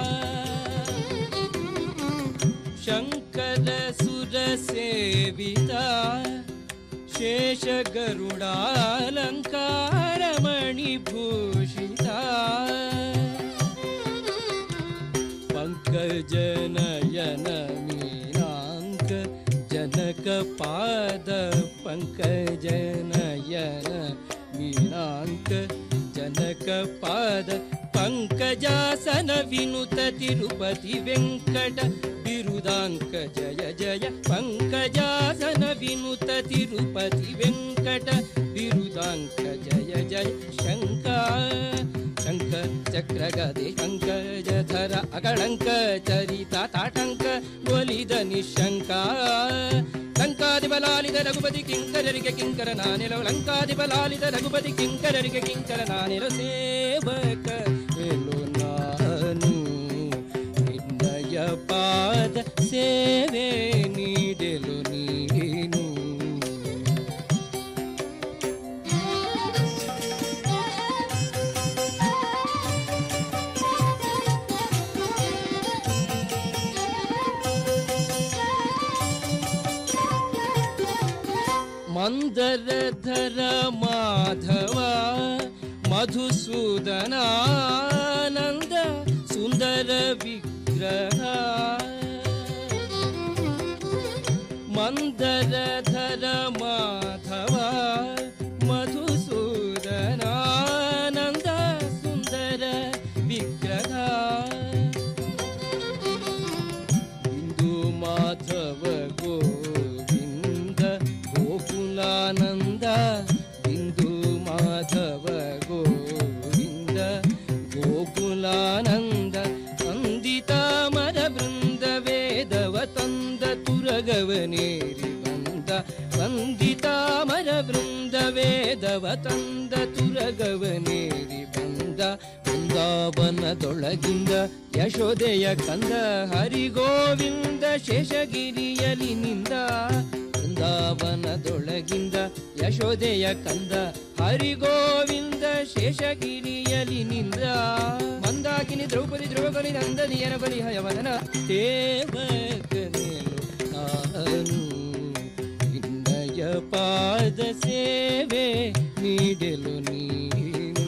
Speaker 15: ಶಂಕರ ಸುರ ಸೇವಿತ ಶೇಷ ಗರುಡಾಲಂಕಾರ ಮಣಿ ಭೂಷಿತ ಪಂಕಜನಯನ ಮೀನಾಂಕ ಜನಕ ಪಾದ ಪಂಕಜನಯನ ಮೀನಾಂಕ ಜನಕ ಪಾದ ಪಂಕಜಾಸನ ವಿನುತ ತಿರುಪತಿ ವೆಂಕಟ ಬಿರುದಾಂಕ ಜಯ ಜಯ ಪಂಕಜಾಸನ ವಿನುತ ತಿರುಪತಿ ವೆಂಕಟ ಬಿರುದಾಂಕ ಜಯ ಜಯ ಶಂಕ ಶಂಕ ಚಕ್ರ ಗದೆ ಪಂಕಜಧರ ಅಗಳಂಕ ಚರಿತ ತಾಟಂಕ ಒಲಿದ ನಿಶಂಕ ಲಂಕಾಧಿಬಲಾಲಿದ ರಘುಪತಿ ಕಿಂಕರರಿಗೆ ಕಿಂಕರ ನಾನೆಲ ಲಂಕಾಧಿಬಲಾಲಿದ ರಘುಪತಿ ಕಿಂಕರರಿಗೆ ಕಿಂಕರ ನಾನೆಲ ಸೇವಕ ಎಲು ನಾನು ನಿನ್ನಯ ಪಾದ ಸೇವೆ ನೀಡಲು ನೀನು ಮಂದರಧರ ಮಾಧವ ಮಧುಸೂದನಾನಂದ ಸುಂದರ ವಿಗ್ರಹ ಮಂದರಧರ ಮಾಧವ ಮಧುಸೂದನಾನಂದ ಸುಂದರ ವಿಗ್ರಹ ಇಂದು ಮಾಧವ ಗೋವಿಂದ ಗೋಕುಲಾನಂದ ಬಿಂದು ಮಾಧವ ಗೋವಿಂದ ಗೋಕುಲಾನಂದ ಅಂದಿತ ಮರ ಬೃಂದ ವೇದವ ತಂದ ತುರಗವನೇರಿ ಬಂದ ವಂದಿತ ಮರ ಬೃಂದ ವೇದವ ತಂದ ತುರಗವನೇರಿ ಬಂದ ಬೃಂದಾವನದೊಳಗಿಂದ ಯಶೋದೆಯ ಕಂದ ಹರಿಗೋವಿಂದ ಶೇಷಗಿರಿಯಲಿ ನಿಂದ ಬೃಂದಾವನದೊಳಗಿಂದ ಯಶೋದೆಯ ಕಂದ ಹರಿಗೋವಿಂದ ಶೇಷಗಿರಿಯಲಿ ನಿಂದ ಮಂದಾಕಿನಿ ದ್ರೌಪದಿ ಧ್ರುವಬಲಿ ನಂದನಿಯನ ಬಲಿ ಹಯವದನ ದೇವಕನೇನು ನಾನು ನಿನ್ನಯ ಪಾದ ಸೇವೆ ನೀಡಲು ನೀನು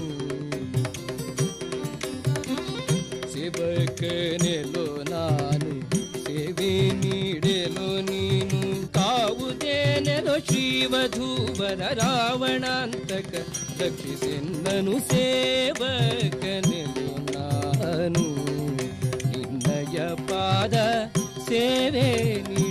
Speaker 15: ಸೇವಕನೆಲು ನಾನು ಸೇವೆ ನೀಡಲು ನೀನು ಕಾವುದೇನೆಲು ಶ್ರೀವಧೂವರ ರಾವಣಾಂತಕ ರಕ್ಷಿಸೆನ್ನನು ಸೇವಕನೆಲು ನಾನು ನಿನ್ನಯ ಪಾದ ಸೇವೆ ನೀ